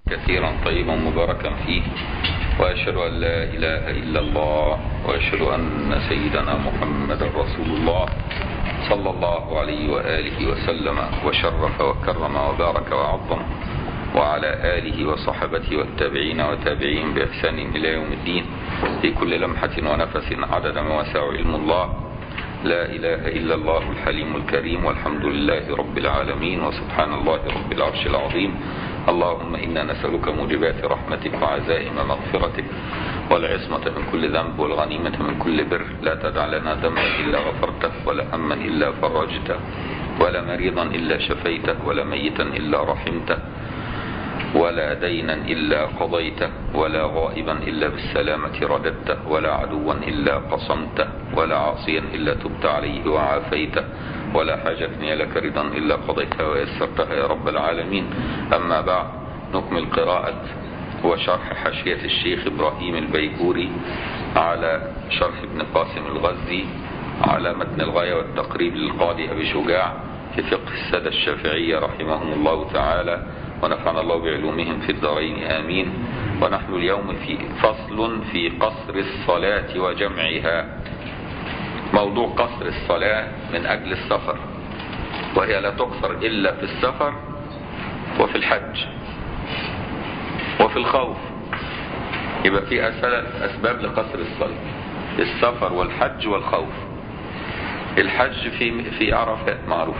كثيرا طيبا مباركا فيه وأشهد أن لا إله إلا الله وأشهد أن سيدنا محمد رسول الله صلى الله عليه وآله وسلم وشرف وكرم وبارك وعظم وعلى آله وصحبته والتابعين وتابعين بإحسان إلى يوم الدين في كل لمحة ونفس عدد ما وسع علم الله لا إله إلا الله الحليم الكريم والحمد لله رب العالمين وسبحان الله رب العرش العظيم اللهم إنا نسألك موجبات رحمتك وعزائم مغفرتك والعصمة من كل ذنب والغنيمة من كل بر لا تدع لنا ذنبا إلا غفرته ولا هما إلا فرجته ولا مريضا إلا شفيته ولا ميتا إلا رحمته ولا دينا إلا قضيته ولا غائبا إلا بالسلامة رددته ولا عدوا إلا قصمته ولا عاصيا إلا تبت عليه وعافيته ولا حاجة لك رضا إلا قضيتها ويسرتها يا رب العالمين أما بعد نكمل قراءة وشرح حاشية الشيخ إبراهيم البيكوري على شرح ابن قاسم الغزي على متن الغاية والتقريب للقاضي أبي شجاع في فقه السادة الشافعية رحمهم الله تعالى ونفعنا الله بعلومهم في الدارين آمين ونحن اليوم في فصل في قصر الصلاة وجمعها موضوع قصر الصلاة من أجل السفر وهي لا تقصر إلا في السفر وفي الحج وفي الخوف يبقى في أسباب لقصر الصلاة السفر والحج والخوف الحج في في عرفات معروف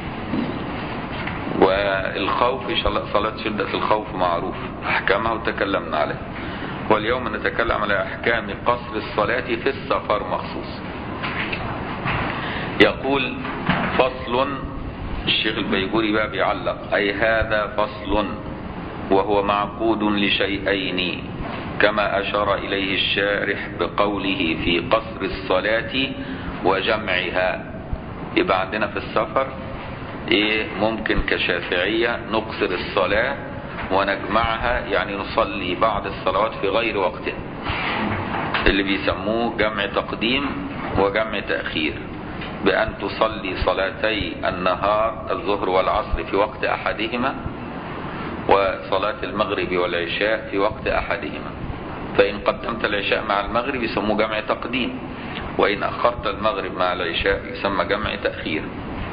والخوف صلاة شدة الخوف معروف أحكامها وتكلمنا عليها واليوم نتكلم على أحكام قصر الصلاة في السفر مخصوص يقول فصل الشيخ البيجوري بقى بيعلق أي هذا فصل وهو معقود لشيئين كما أشار إليه الشارح بقوله في قصر الصلاة وجمعها يبقى عندنا في السفر ايه ممكن كشافعية نقصر الصلاة ونجمعها يعني نصلي بعض الصلوات في غير وقتها اللي بيسموه جمع تقديم وجمع تأخير بأن تصلي صلاتي النهار الظهر والعصر في وقت أحدهما وصلاة المغرب والعشاء في وقت أحدهما فإن قدمت العشاء مع المغرب يسموه جمع تقديم وإن أخرت المغرب مع العشاء يسمى جمع تأخير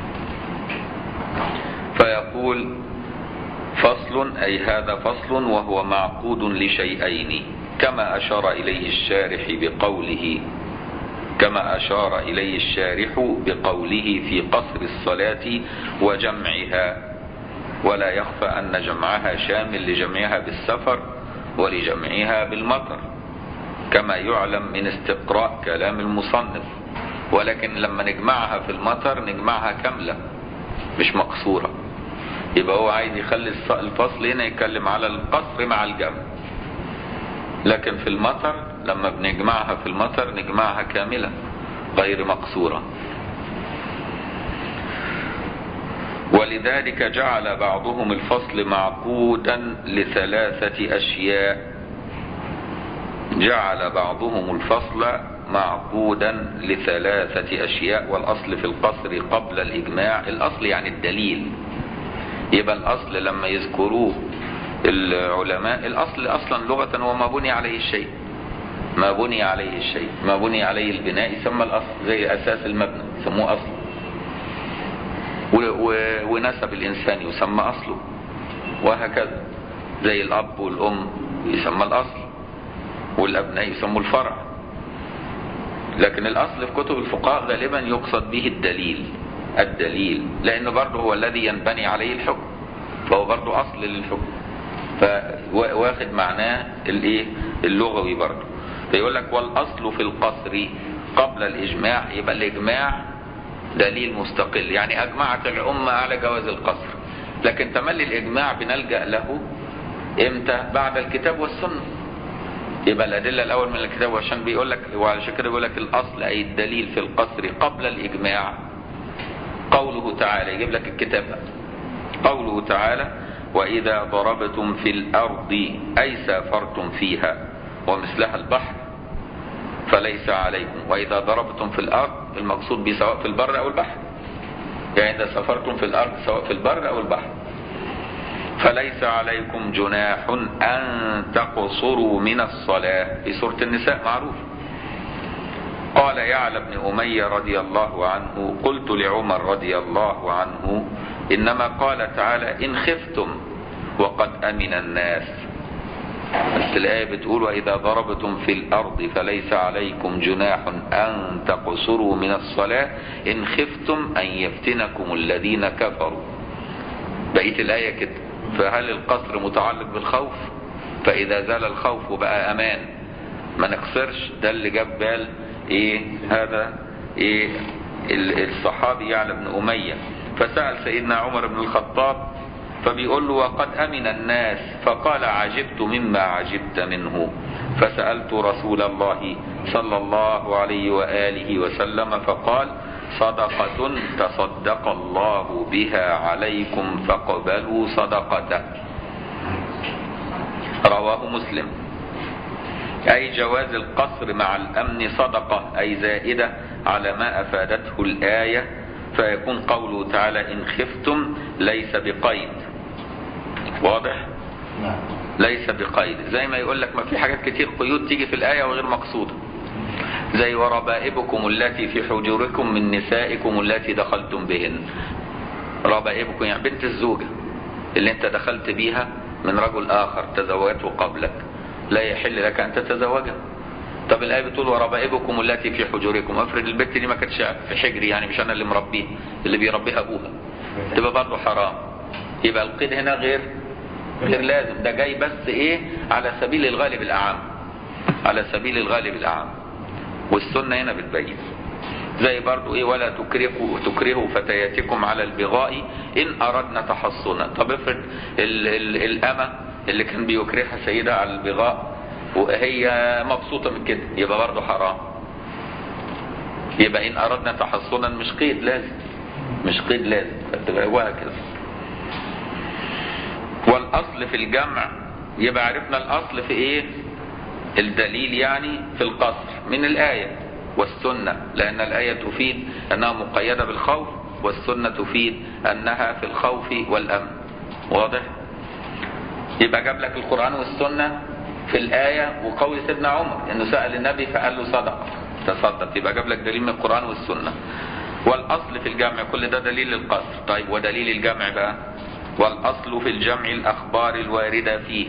فيقول فصل أي هذا فصل وهو معقود لشيئين كما أشار إليه الشارح بقوله كما أشار إليه الشارح بقوله في قصر الصلاة وجمعها ولا يخفى أن جمعها شامل لجمعها بالسفر ولجمعها بالمطر كما يعلم من استقراء كلام المصنف ولكن لما نجمعها في المطر نجمعها كاملة مش مقصورة يبقى هو عايز يخلي الفصل هنا يتكلم على القصر مع الجمع لكن في المطر لما بنجمعها في المطر نجمعها كاملة غير مقصورة ولذلك جعل بعضهم الفصل معقودا لثلاثة أشياء جعل بعضهم الفصل معقودا لثلاثة أشياء والأصل في القصر قبل الإجماع الأصل يعني الدليل يبقى الأصل لما يذكروه العلماء الأصل أصلا لغة هو ما بني عليه الشيء ما بني عليه الشيء ما بني عليه البناء يسمى الأصل زي أساس المبنى يسموه أصل ونسب الإنسان يسمى أصله وهكذا زي الأب والأم يسمى الأصل والأبناء يسموا الفرع لكن الأصل في كتب الفقهاء غالبا يقصد به الدليل الدليل لأنه برضه هو الذي ينبني عليه الحكم فهو برضه أصل للحكم فواخد معناه الايه اللغوي برضه فيقول لك والأصل في القصر قبل الإجماع يبقى الإجماع دليل مستقل يعني أجمعت الأمة على جواز القصر لكن تملي الإجماع بنلجأ له إمتى بعد الكتاب والسنة يبقى الأدلة الأول من الكتاب عشان بيقول لك وعلى كده بيقول لك الأصل أي الدليل في القصر قبل الإجماع قوله تعالى يجيب لك الكتاب قوله تعالى وإذا ضربتم في الأرض أي سافرتم فيها ومثلها البحر فليس عليكم وإذا ضربتم في الأرض المقصود به سواء في البر أو البحر يعني إذا سافرتم في الأرض سواء في البر أو البحر فليس عليكم جناح أن تقصروا من الصلاة في سورة النساء معروف قال يعلى بن أمية رضي الله عنه قلت لعمر رضي الله عنه إنما قال تعالى إن خفتم وقد أمن الناس بس الآية بتقول وإذا ضربتم في الأرض فليس عليكم جناح أن تقصروا من الصلاة إن خفتم أن يفتنكم الذين كفروا بقية الآية كده فهل القصر متعلق بالخوف فإذا زال الخوف بقى أمان ما نقصرش ده اللي جاب بال إيه هذا إيه الصحابي يعلى بن أمية فسأل سيدنا عمر بن الخطاب فبيقول له وقد أمن الناس فقال عجبت مما عجبت منه فسألت رسول الله صلى الله عليه وآله وسلم فقال صدقة تصدق الله بها عليكم فاقبلوا صدقته رواه مسلم أي جواز القصر مع الأمن صدقة أي زائدة على ما أفادته الآية فيكون قوله تعالى إن خفتم ليس بقيد واضح ليس بقيد زي ما يقول لك ما في حاجات كتير قيود تيجي في الآية وغير مقصودة زي وربائبكم التي في حجوركم من نسائكم التي دخلتم بهن ربائبكم يعني بنت الزوجة اللي انت دخلت بيها من رجل آخر تزوجته قبلك لا يحل لك أن تتزوجها طب الآية بتقول وربائبكم التي في حجوركم افرض البنت دي ما كانتش في حجري يعني مش أنا اللي مربيها اللي بيربيها أبوها تبقى برضه حرام يبقى القيد هنا غير غير لازم ده جاي بس ايه على سبيل الغالب الأعم على سبيل الغالب الأعم والسنة هنا بتبين زي برضو ايه ولا تكرهوا تكرهوا فتياتكم على البغاء ان اردنا تحصنا طب افرض ال ال الامه اللي كان بيكرهها سيدة على البغاء وهي مبسوطة من كده يبقى برضه حرام يبقى ان اردنا تحصنا مش قيد لازم مش قيد لازم فتبقى وهكذا والاصل في الجمع يبقى عرفنا الاصل في ايه الدليل يعني في القصر من الآية والسنة لأن الآية تفيد أنها مقيدة بالخوف والسنة تفيد أنها في الخوف والأمن واضح؟ يبقى جاب لك القرآن والسنة في الآية وقول سيدنا عمر إنه سأل النبي فقال له صدق تصدق يبقى جاب لك دليل من القرآن والسنة والأصل في الجمع كل ده دليل القصر طيب ودليل الجمع بقى والأصل في الجمع الأخبار الواردة فيه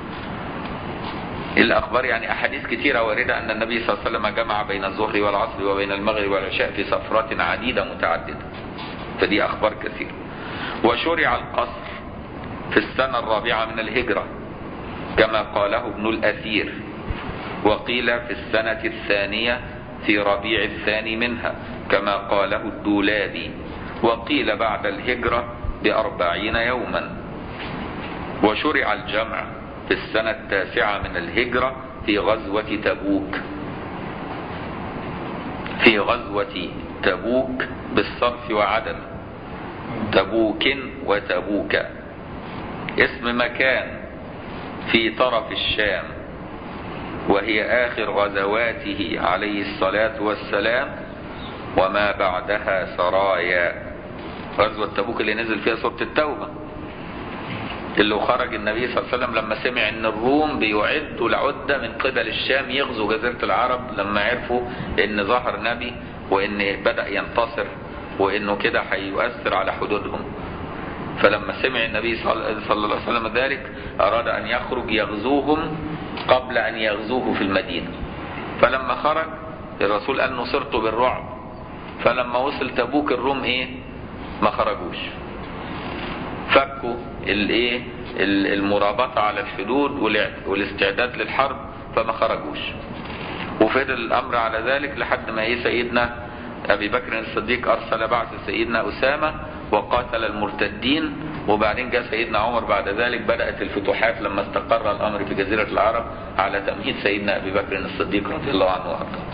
الأخبار يعني أحاديث كثيرة واردة أن النبي صلى الله عليه وسلم جمع بين الظهر والعصر وبين المغرب والعشاء في سفرات عديدة متعددة فدي أخبار كثيرة وشرع القصر في السنة الرابعة من الهجرة كما قاله ابن الأثير وقيل في السنة الثانية في ربيع الثاني منها كما قاله الدولابي وقيل بعد الهجرة بأربعين يوما وشرع الجمع في السنة التاسعة من الهجرة في غزوة تبوك في غزوة تبوك بالصرف وعدم تبوك وتبوك اسم مكان في طرف الشام وهي آخر غزواته عليه الصلاة والسلام وما بعدها سرايا غزوة تبوك اللي نزل فيها سورة التوبة اللي خرج النبي صلى الله عليه وسلم لما سمع ان الروم بيعدوا العدة من قبل الشام يغزو جزيرة العرب لما عرفوا ان ظهر نبي وان بدأ ينتصر وانه كده هيؤثر على حدودهم فلما سمع النبي صلى الله عليه وسلم ذلك اراد ان يخرج يغزوهم قبل ان يغزوه في المدينة فلما خرج الرسول قال نصرت بالرعب فلما وصل تبوك الروم ايه ما خرجوش فكوا الايه المرابطة على الحدود والاستعداد للحرب فما خرجوش وفضل الامر على ذلك لحد ما ايه سيدنا ابي بكر الصديق ارسل بعث سيدنا اسامة وقاتل المرتدين وبعدين جاء سيدنا عمر بعد ذلك بدأت الفتوحات لما استقر الامر في جزيرة العرب على تمهيد سيدنا ابي بكر الصديق رضي الله عنه وارضاه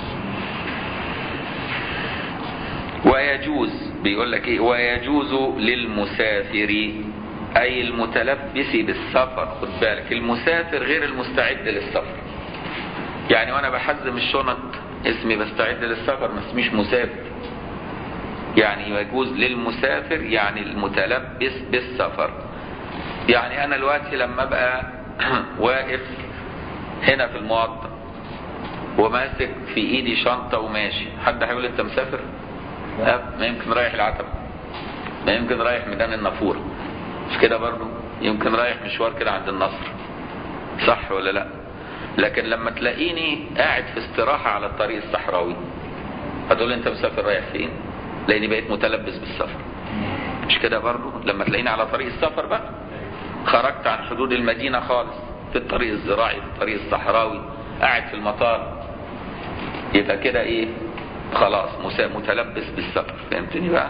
ويجوز بيقول لك ايه ويجوز للمسافر اي المتلبس بالسفر خد بالك المسافر غير المستعد للسفر يعني وانا بحزم الشنط اسمي بستعد للسفر ما اسميش مسافر يعني يجوز للمسافر يعني المتلبس بالسفر يعني انا دلوقتي لما ابقى واقف هنا في الموطن وماسك في ايدي شنطة وماشي حد هيقول انت مسافر لا ما يمكن رايح العتبة ما يمكن رايح ميدان النافورة مش كده برضه يمكن رايح مشوار كده عند النصر صح ولا لا لكن لما تلاقيني قاعد في استراحة على الطريق الصحراوي هتقول انت مسافر رايح فين لاني بقيت متلبس بالسفر مش كده برضه لما تلاقيني على طريق السفر بقى خرجت عن حدود المدينة خالص في الطريق الزراعي في الطريق الصحراوي قاعد في المطار يبقى كده ايه خلاص متلبس بالسفر فهمتني بقى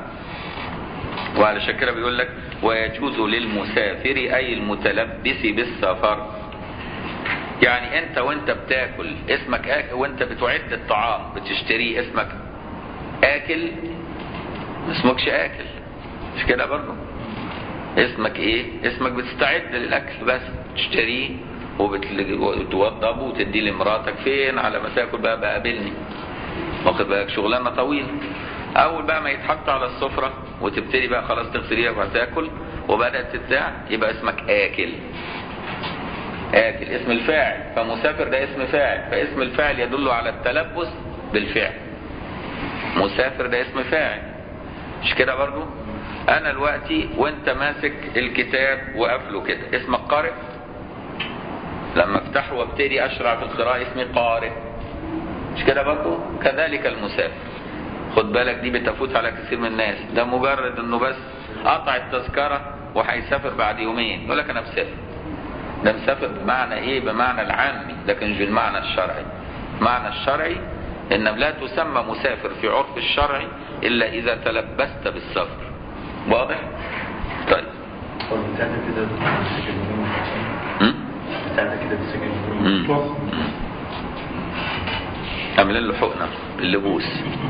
وعلى كده بيقول لك ويجوز للمسافر اي المتلبس بالسفر يعني انت وانت بتاكل اسمك آكل وانت بتعد الطعام بتشتريه اسمك اكل ما اسمكش اكل مش كده برضه اسمك ايه اسمك بتستعد للاكل بس تشتريه وتوضبه وتديه لمراتك فين على ما تاكل بقى بقابلني واخد بالك شغلانه طويله اول بقى ما يتحط على السفره وتبتدي بقى خلاص تغسل ايدك وهتاكل وبدات تتاع يبقى اسمك اكل اكل اسم الفاعل فمسافر ده اسم فاعل فاسم الفاعل يدل على التلبس بالفعل مسافر ده اسم فاعل مش كده برضو انا دلوقتي وانت ماسك الكتاب وقافله كده اسمك قارئ لما افتحه وابتدي اشرع في القراءة اسمي قارئ مش كده برضو كذلك المسافر خد بالك دي بتفوت على كثير من الناس ده مجرد انه بس قطع التذكرة وهيسافر بعد يومين يقول لك انا مسافر ده مسافر بمعنى ايه بمعنى العامي لكن مش بالمعنى الشرعي المعنى الشرعي ان لا تسمى مسافر في عرف الشرعي الا اذا تلبست بالسفر واضح طيب بتاعتك كده بتسجل م? بتاعتك كده بتسجل م. عاملين له حقنة اللبوس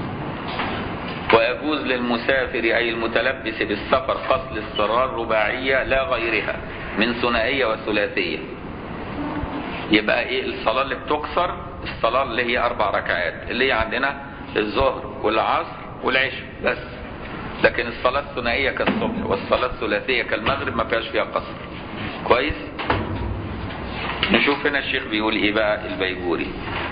ويجوز للمسافر أي المتلبس بالسفر فصل الصلاة الرباعية لا غيرها من ثنائية وثلاثية يبقى ايه الصلاة اللي بتكسر الصلاة اللي هي أربع ركعات اللي هي عندنا الظهر والعصر والعشاء بس لكن الصلاة الثنائية كالصبح والصلاة الثلاثية كالمغرب ما فيهاش فيها قصر كويس نشوف هنا الشيخ بيقول ايه بقى البيجوري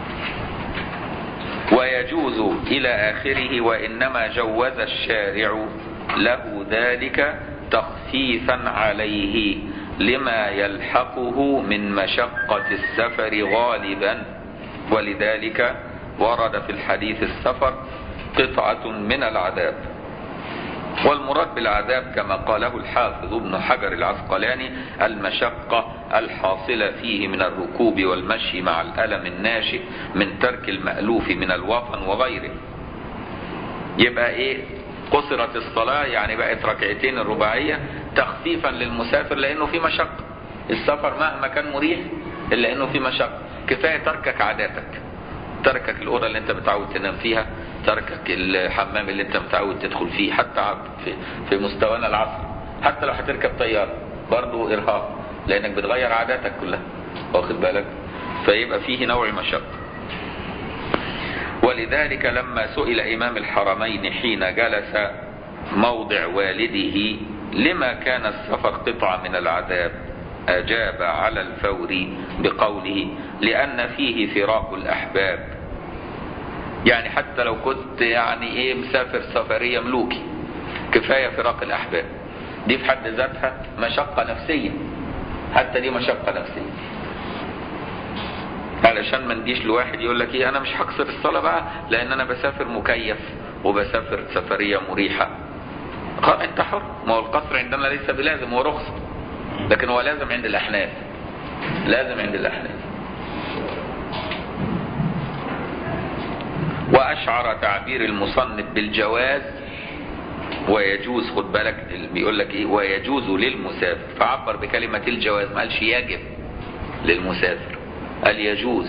ويجوز إلى آخره وإنما جوز الشارع له ذلك تخفيفا عليه لما يلحقه من مشقة السفر غالبا ولذلك ورد في الحديث السفر قطعة من العذاب والمراد بالعذاب كما قاله الحافظ ابن حجر العسقلاني المشقة الحاصلة فيه من الركوب والمشي مع الألم الناشئ من ترك المألوف من الوطن وغيره يبقى ايه قصرت الصلاة يعني بقت ركعتين الرباعية تخفيفا للمسافر لأنه في مشقة السفر مهما كان مريح إلا أنه في مشقة كفاية تركك عاداتك تركك الأوضة اللي أنت متعود تنام فيها تركك الحمام اللي أنت متعود تدخل فيه حتى في, في مستوانا العصر حتى لو هتركب طيارة برضه إرهاق لأنك بتغير عاداتك كلها واخد بالك فيبقى فيه نوع مشقة ولذلك لما سئل إمام الحرمين حين جلس موضع والده لما كان السفر قطعة من العذاب أجاب على الفور بقوله لأن فيه فراق الأحباب يعني حتى لو كنت يعني إيه مسافر سفرية ملوكي كفاية فراق الأحباب دي في حد ذاتها مشقة نفسية حتى دي مشقة نفسية علشان ما نجيش لواحد يقول لك ايه انا مش هكسر الصلاه بقى لان انا بسافر مكيف وبسافر سفريه مريحه انت حر ما هو القصر عندنا ليس بلازم هو رخصه لكن هو لازم عند الاحناف لازم عند الاحناف واشعر تعبير المصنف بالجواز ويجوز خد بالك بيقول لك ايه ويجوز للمسافر فعبر بكلمه الجواز ما قالش يجب للمسافر قال يجوز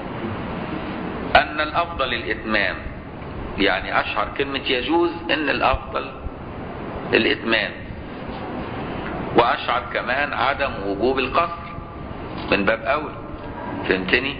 أن الأفضل الإتمام يعني أشهر كلمة يجوز أن الأفضل الإتمام وأشعر كمان عدم وجوب القصر من باب أول فهمتني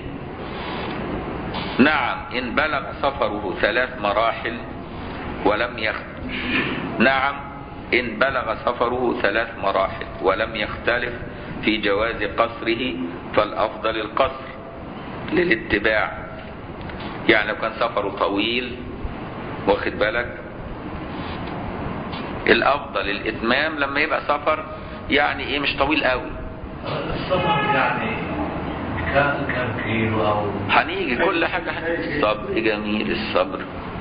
نعم إن بلغ سفره ثلاث مراحل ولم يخ نعم إن بلغ سفره ثلاث مراحل ولم يختلف في جواز قصره فالأفضل القصر للاتباع يعني لو كان سفره طويل واخد بالك الأفضل الإتمام لما يبقى سفر يعني إيه مش طويل قوي السفر يعني كام كام كيلو او هنيجي كل حاجة هنيجي. صبر جميل الصبر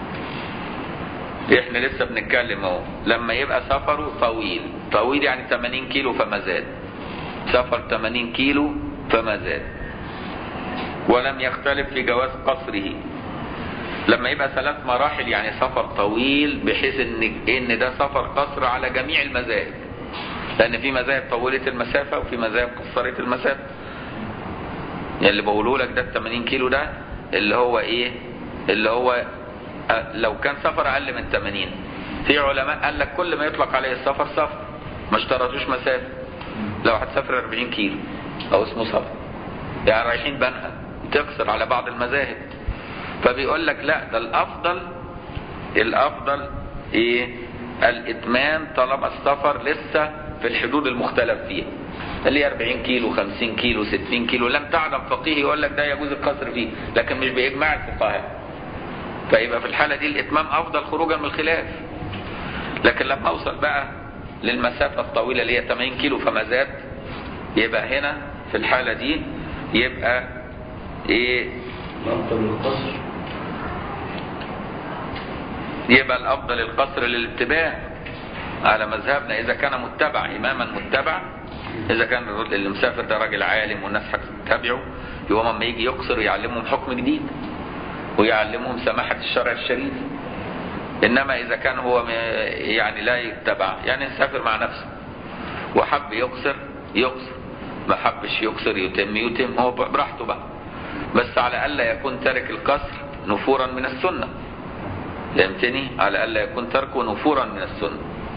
احنا لسه بنتكلم اهو لما يبقى سفره طويل طويل يعني 80 كيلو فما زاد سفر 80 كيلو فما زاد ولم يختلف في جواز قصره لما يبقى ثلاث مراحل يعني سفر طويل بحيث ان ان ده سفر قصر على جميع المذاهب لان في مذاهب طولت المسافه وفي مذاهب قصرت المسافه يعني اللي بقوله لك ده ال 80 كيلو ده اللي هو ايه اللي هو أه، لو كان سفر اقل من 80 في علماء قال لك كل ما يطلق عليه السفر سفر ما اشترطوش مسافه لو هتسافر 40 كيلو او اسمه سفر يعني رايحين بنها تقصر على بعض المذاهب فبيقول لك لا ده الافضل الافضل ايه الاتمام طالما السفر لسه في الحدود المختلف فيها اللي هي 40 كيلو 50 كيلو 60 كيلو لم تعلم فقيه يقول لك ده يجوز القصر فيه لكن مش باجماع الفقهاء فيبقى في الحاله دي الاتمام افضل خروجا من الخلاف لكن لما اوصل بقى للمسافه الطويله اللي هي 80 كيلو فما زاد يبقى هنا في الحاله دي يبقى ايه الافضل القصر يبقى الافضل القصر للاتباع على مذهبنا اذا كان متبع اماما متبع اذا كان الرجل اللي مسافر ده راجل عالم والناس هتتبعه يقوم اما يجي يقصر يعلمهم حكم جديد ويعلمهم سماحه الشرع الشريف انما اذا كان هو م- يعني لا يتبع يعني يسافر مع نفسه وحب يقصر يقصر ما حبش يقصر يتم يتم هو براحته بقى بس على الا يكون تارك القصر نفورا من السنه فهمتني على الا يكون تركه نفورا من السنه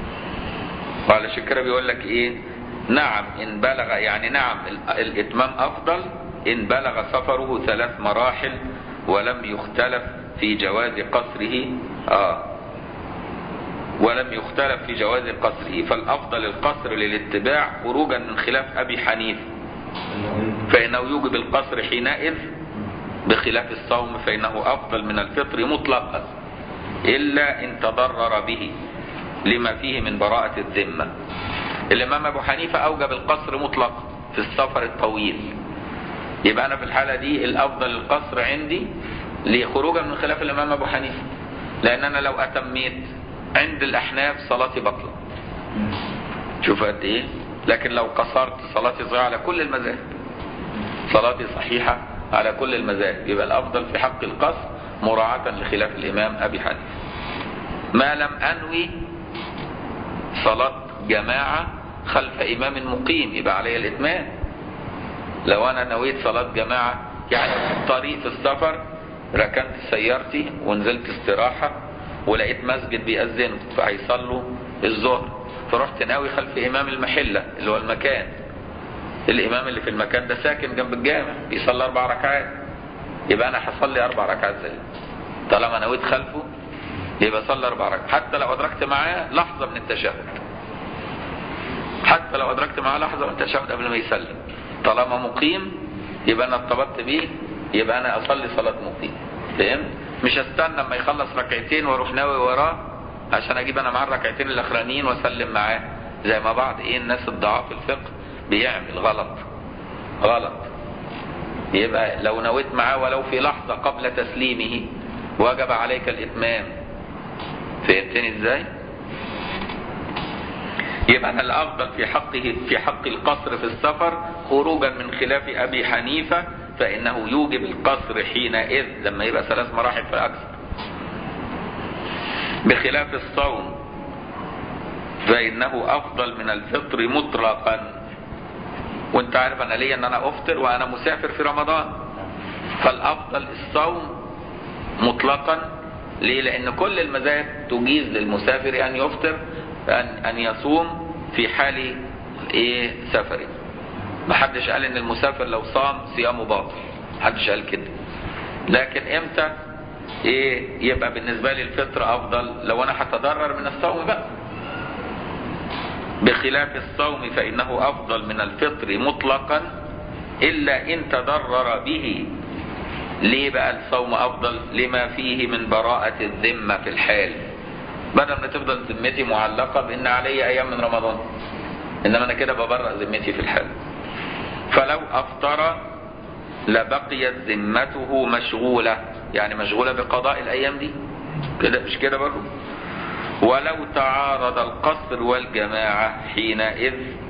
وعلى كده بيقول لك ايه نعم ان بلغ يعني نعم ال- الاتمام افضل ان بلغ سفره ثلاث مراحل ولم يختلف في جواز قصره اه ولم يختلف في جواز قصره فالافضل القصر للاتباع خروجا من خلاف ابي حنيفه فانه يوجب القصر حينئذ بخلاف الصوم فانه افضل من الفطر مطلقا الا ان تضرر به لما فيه من براءة الذمة الامام ابو حنيفة اوجب القصر مطلقا في السفر الطويل يبقى انا في الحالة دي الافضل القصر عندي لخروجا من خلاف الامام ابو حنيفة لان انا لو اتميت عند الاحناف صلاتي بطلة شوف قد ايه لكن لو قصرت صلاتي ضيعة على كل المذاهب صلاتي صحيحة على كل المذاهب يبقى الافضل في حق القصر مراعاة لخلاف الامام ابي حنيفة ما لم انوي صلاة جماعة خلف إمام مقيم يبقى علي الإتمام لو أنا نويت صلاة جماعة يعني في الطريق في السفر ركنت سيارتي ونزلت استراحة ولقيت مسجد بيأذن فهيصلوا الظهر فرحت ناوي خلف إمام المحلة اللي هو المكان الإمام اللي في المكان ده ساكن جنب الجامع بيصلي أربع ركعات يبقى أنا هصلي أربع ركعات زيه طالما نويت خلفه يبقى صلى اربع ركعات حتى لو ادركت معاه لحظه من التشهد حتى لو ادركت معاه لحظه من التشهد قبل ما يسلم طالما مقيم يبقى انا ارتبطت بيه يبقى انا اصلي صلاه مقيم فهمت مش استنى اما يخلص ركعتين واروح ناوي وراه عشان اجيب انا معاه الركعتين الاخرانيين واسلم معاه زي ما بعض ايه الناس الضعاف في الفقه بيعمل غلط غلط يبقى لو نويت معاه ولو في لحظه قبل تسليمه وجب عليك الاتمام فهمتني ازاي يبقى أنا الافضل في حقه في حق القصر في السفر خروجا من خلاف ابي حنيفه فانه يوجب القصر حينئذ لما يبقى ثلاث مراحل فاكثر بخلاف الصوم فانه افضل من الفطر مطلقا وانت عارف انا ليا ان انا افطر وانا مسافر في رمضان فالافضل الصوم مطلقا ليه؟ لأن كل المذاهب تجيز للمسافر أن يفطر أن أن يصوم في حال إيه سفره. ما حدش قال إن المسافر لو صام صيامه باطل. محدش قال كده. لكن إمتى إيه يبقى بالنسبة لي الفطر أفضل لو أنا هتضرر من الصوم بقى. بخلاف الصوم فإنه أفضل من الفطر مطلقا إلا إن تضرر به ليه بقى الصوم أفضل لما فيه من براءة الذمة في الحال بدل ما تفضل ذمتي معلقة بأن علي أيام من رمضان إنما أنا كده ببرأ ذمتي في الحال فلو أفطر لبقيت ذمته مشغولة يعني مشغولة بقضاء الأيام دي كده مش كده برضه ولو تعارض القصر والجماعة حينئذ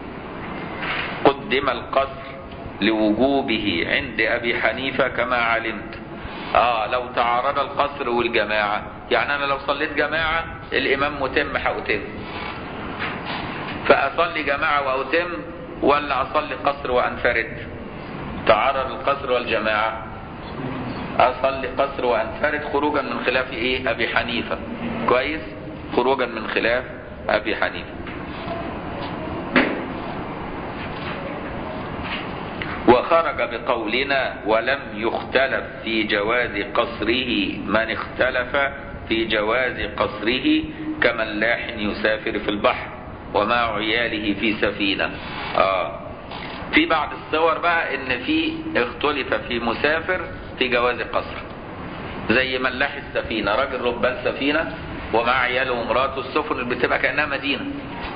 قدم القصر لوجوبه عند أبي حنيفة كما علمت آه لو تعارض القصر والجماعة يعني أنا لو صليت جماعة الإمام متم هأتم فأصلي جماعة وأتم ولا أصلي قصر وأنفرد تعارض القصر والجماعة أصلي قصر وأنفرد خروجا من خلاف إيه أبي حنيفة كويس خروجا من خلاف أبي حنيفة وخرج بقولنا ولم يختلف في جواز قصره من اختلف في جواز قصره كملاح يسافر في البحر ومع عياله في سفينة آه. في بعض الصور بقى ان في اختلف في مسافر في جواز قصر زي ملاح السفينة راجل ربان سفينة ومع عياله ومراته السفن بتبقى كأنها مدينة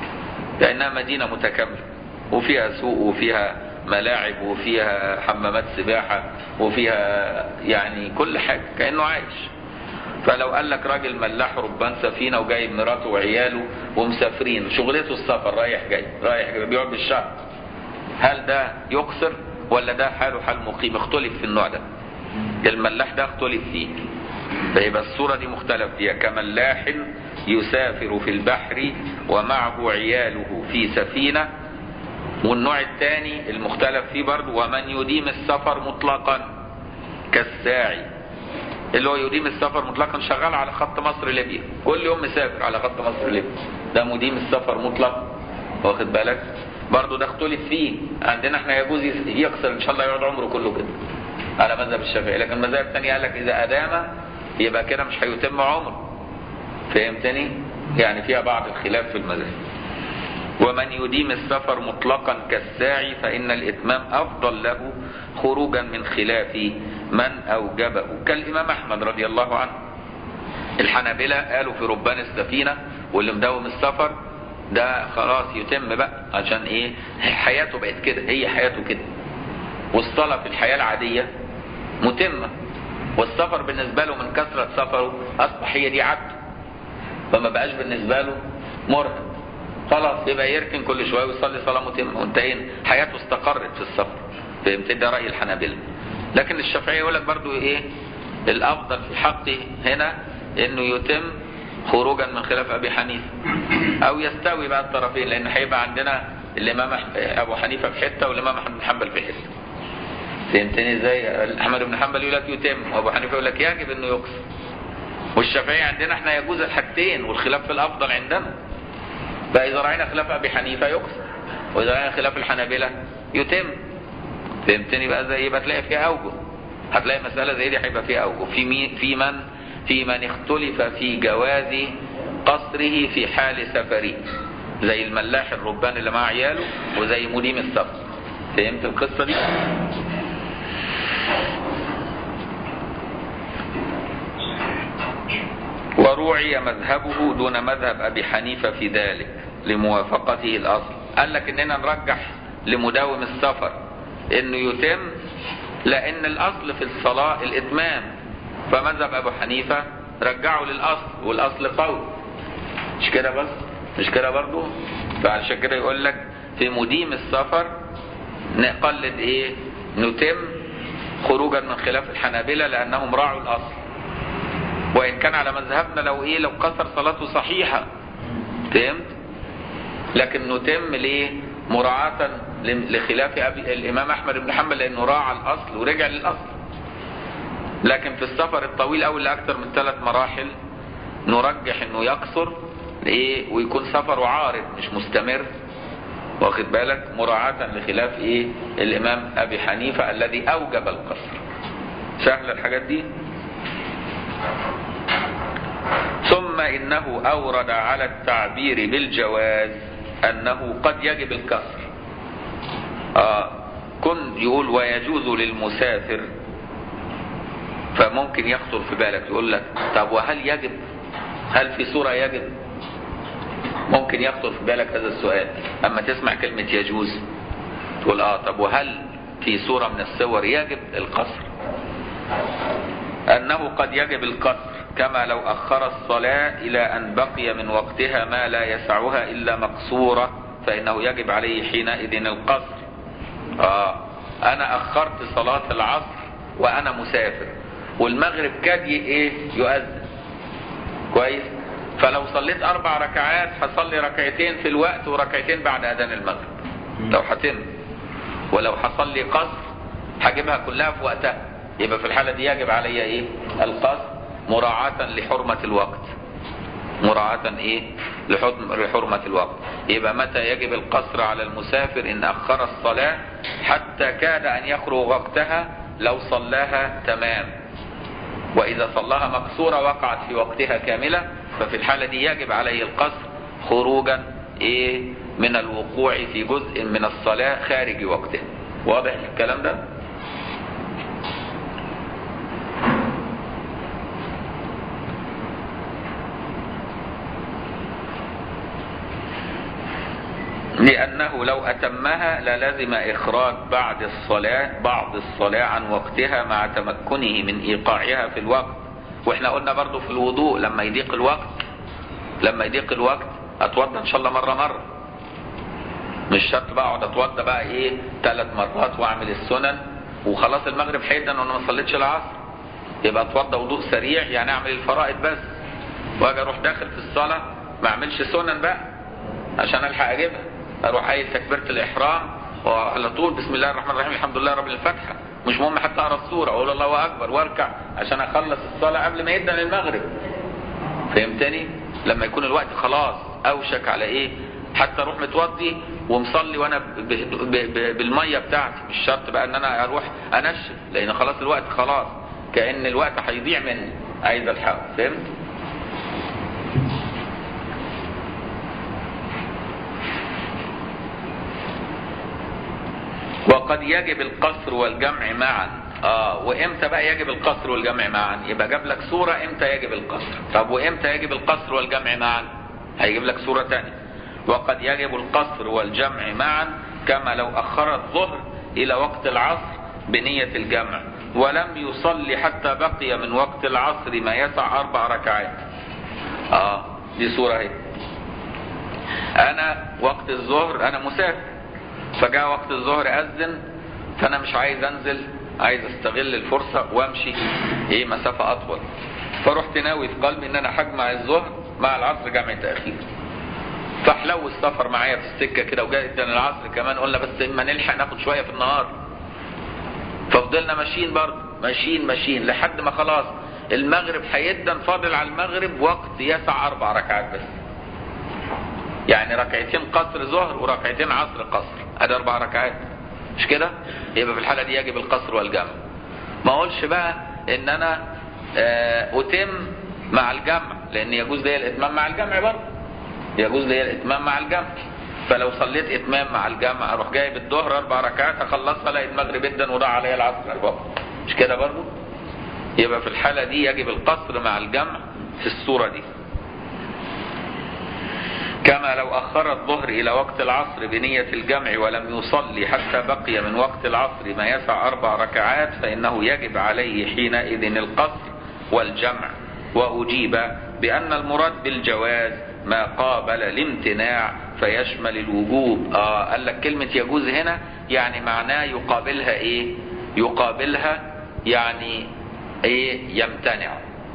كأنها مدينة متكاملة وفيها سوق وفيها ملاعب وفيها حمامات سباحة وفيها يعني كل حاجة كأنه عايش فلو قال لك راجل ملاح ربان سفينة وجايب مراته وعياله ومسافرين شغلته السفر رايح جاي رايح جاي بيقعد بالشهر هل ده يقصر ولا ده حاله حال مقيم اختلف في النوع ده الملاح ده اختلف فيه فيبقى الصورة دي مختلف فيها كملاح يسافر في البحر ومعه عياله في سفينة والنوع الثاني المختلف فيه برضه ومن يديم السفر مطلقا كالساعي اللي هو يديم السفر مطلقا شغال على خط مصر ليبيا كل يوم مسافر على خط مصر ليبيا ده مديم السفر مطلق واخد بالك برضه ده اختلف فيه عندنا احنا يجوز يقصر ان شاء الله يقعد عمره كله كده على مذهب الشافعي لكن المذهب الثاني قال لك اذا ادام يبقى كده مش هيتم عمره فهمتني يعني فيها بعض الخلاف في المذاهب ومن يديم السفر مطلقا كالساعي فإن الإتمام أفضل له خروجا من خلاف من أوجبه كالإمام أحمد رضي الله عنه الحنابلة قالوا في ربان السفينة واللي مداوم السفر ده خلاص يتم بقى عشان ايه حياته بقت كده هي حياته كده والصلاة في الحياة العادية متمة والسفر بالنسبة له من كثرة سفره أصبح هي دي عبد فما بقاش بالنسبة له مرهق خلاص يبقى يركن كل شويه ويصلي صلاه متمه وانتهينا حياته استقرت في السفر فهمت ده راي الحنابلة لكن الشافعي يقول لك برضو ايه الافضل في حقه هنا انه يتم خروجا من خلاف ابي حنيفه او يستوي بقى الطرفين لان هيبقى عندنا الامام ابو حنيفه في حته والامام احمد بن حنبل في حته فهمتني ازاي احمد بن حنبل يقول لك يتم وابو حنيفه يقول لك يجب انه يقصر والشافعي عندنا احنا يجوز الحاجتين والخلاف في الافضل عندنا فإذا رأينا خلاف أبي حنيفة يقصر وإذا رأينا خلاف الحنابلة يتم فهمتني بقى زي يبقى تلاقي فيها أوجه هتلاقي مسألة زي دي هيبقى فيها أوجه في مين في من في من اختلف في جواز قصره في حال سفره زي الملاح الربان اللي مع عياله وزي مديم السفر فهمت القصة دي؟ وروعي مذهبه دون مذهب أبي حنيفة في ذلك لموافقته الأصل قال لك إننا نرجح لمداوم السفر إنه يتم لأن الأصل في الصلاة الإتمام فمذهب أبو حنيفة رجعوا للأصل والأصل قول مش كده بس مش كده برضو فعشان كده يقول لك في مديم السفر نقلد إيه نتم خروجا من خلاف الحنابلة لأنهم راعوا الأصل وإن كان على مذهبنا لو إيه لو قصر صلاته صحيحة فهمت لكن نتم ليه مراعاة لخلاف أبي الإمام أحمد بن حنبل لأنه راعى الأصل ورجع للأصل لكن في السفر الطويل أو اللي أكثر من ثلاث مراحل نرجح إنه يقصر إيه ويكون سفره عارض مش مستمر واخد بالك مراعاة لخلاف إيه الإمام أبي حنيفة الذي أوجب القصر سهلة الحاجات دي ثم إنه أورد على التعبير بالجواز أنه قد يجب الكسر آه كن يقول ويجوز للمسافر فممكن يخطر في بالك يقول لك طب وهل يجب هل في صورة يجب ممكن يخطر في بالك هذا السؤال أما تسمع كلمة يجوز تقول آه طب وهل في صورة من الصور يجب القصر أنه قد يجب القصر كما لو أخر الصلاة إلى أن بقي من وقتها ما لا يسعها إلا مقصورة فإنه يجب عليه حينئذ القصر آه أنا أخرت صلاة العصر وأنا مسافر والمغرب كاد إيه يؤذن كويس فلو صليت أربع ركعات هصلي ركعتين في الوقت وركعتين بعد أذان المغرب لو هتم ولو هصلي قصر هجيبها كلها في وقتها يبقى في الحالة دي يجب علي ايه القصر مراعاة لحرمة الوقت مراعاة ايه لحرمة الوقت يبقى متى يجب القصر على المسافر ان اخر الصلاة حتى كاد ان يخرج وقتها لو صلاها تمام واذا صلاها مقصورة وقعت في وقتها كاملة ففي الحالة دي يجب عليه القصر خروجا ايه من الوقوع في جزء من الصلاة خارج وقتها واضح الكلام ده لأنه لو أتمها للزم إخراج بعد الصلاة بعض الصلاة عن وقتها مع تمكنه من إيقاعها في الوقت وإحنا قلنا برضو في الوضوء لما يضيق الوقت لما يضيق الوقت أتوضى إن شاء الله مرة مرة مش شرط بقى اقعد اتوضى بقى ايه ثلاث مرات واعمل السنن وخلاص المغرب هيدا وانا ما صليتش العصر يبقى اتوضى وضوء سريع يعني اعمل الفرائض بس واجي اروح داخل في الصلاه ما اعملش سنن بقى عشان الحق اجيبها اروح قايل تكبيره الاحرام وعلى طول بسم الله الرحمن الرحيم الحمد لله رب الفاتحه مش مهم حتى اقرا السوره اقول الله اكبر واركع عشان اخلص الصلاه قبل ما يدن المغرب فهمتني لما يكون الوقت خلاص اوشك على ايه حتى اروح متوضي ومصلي وانا ب- ب- ب- بالميه بتاعتي مش شرط بقى ان انا اروح انشف لان خلاص الوقت خلاص كان الوقت هيضيع مني عايز الحق فهمت وقد يجب القصر والجمع معا اه وامتى بقى يجب القصر والجمع معا يبقى جاب لك صوره امتى يجب القصر طب وامتى يجب القصر والجمع معا هيجيب لك صوره ثانيه وقد يجب القصر والجمع معا كما لو اخر الظهر الى وقت العصر بنيه الجمع ولم يصلي حتى بقي من وقت العصر ما يسع اربع ركعات اه دي صوره اهي انا وقت الظهر انا مسافر فجاء وقت الظهر اذن فانا مش عايز انزل عايز استغل الفرصه وامشي ايه مسافه اطول فرحت ناوي في قلبي ان انا هجمع الظهر مع العصر جمع تاخير فحلو السفر معايا في السكه كده وجاء ادن العصر كمان قلنا بس اما نلحق ناخد شويه في النهار ففضلنا ماشيين برضه ماشيين ماشيين لحد ما خلاص المغرب هيدن فاضل على المغرب وقت يسع اربع ركعات بس يعني ركعتين قصر ظهر وركعتين عصر قصر ادي اربع ركعات مش كده يبقى في الحاله دي يجب القصر والجمع ما اقولش بقى ان انا آه، اتم مع الجمع لان يجوز لي الاتمام مع الجمع برضه يجوز لي الاتمام مع الجمع فلو صليت اتمام مع الجمع اروح جايب الظهر اربع ركعات اخلصها الاقي المغرب جدا وضاع عليا العصر برضه مش كده برضه يبقى في الحاله دي يجب القصر مع الجمع في الصوره دي كما لو أخر الظهر إلى وقت العصر بنية الجمع ولم يصلي حتى بقي من وقت العصر ما يسع أربع ركعات فإنه يجب عليه حينئذ القصر والجمع وأجيب بأن المراد بالجواز ما قابل الامتناع فيشمل الوجوب آه قال لك كلمة يجوز هنا يعني معناه يقابلها إيه يقابلها يعني إيه يمتنع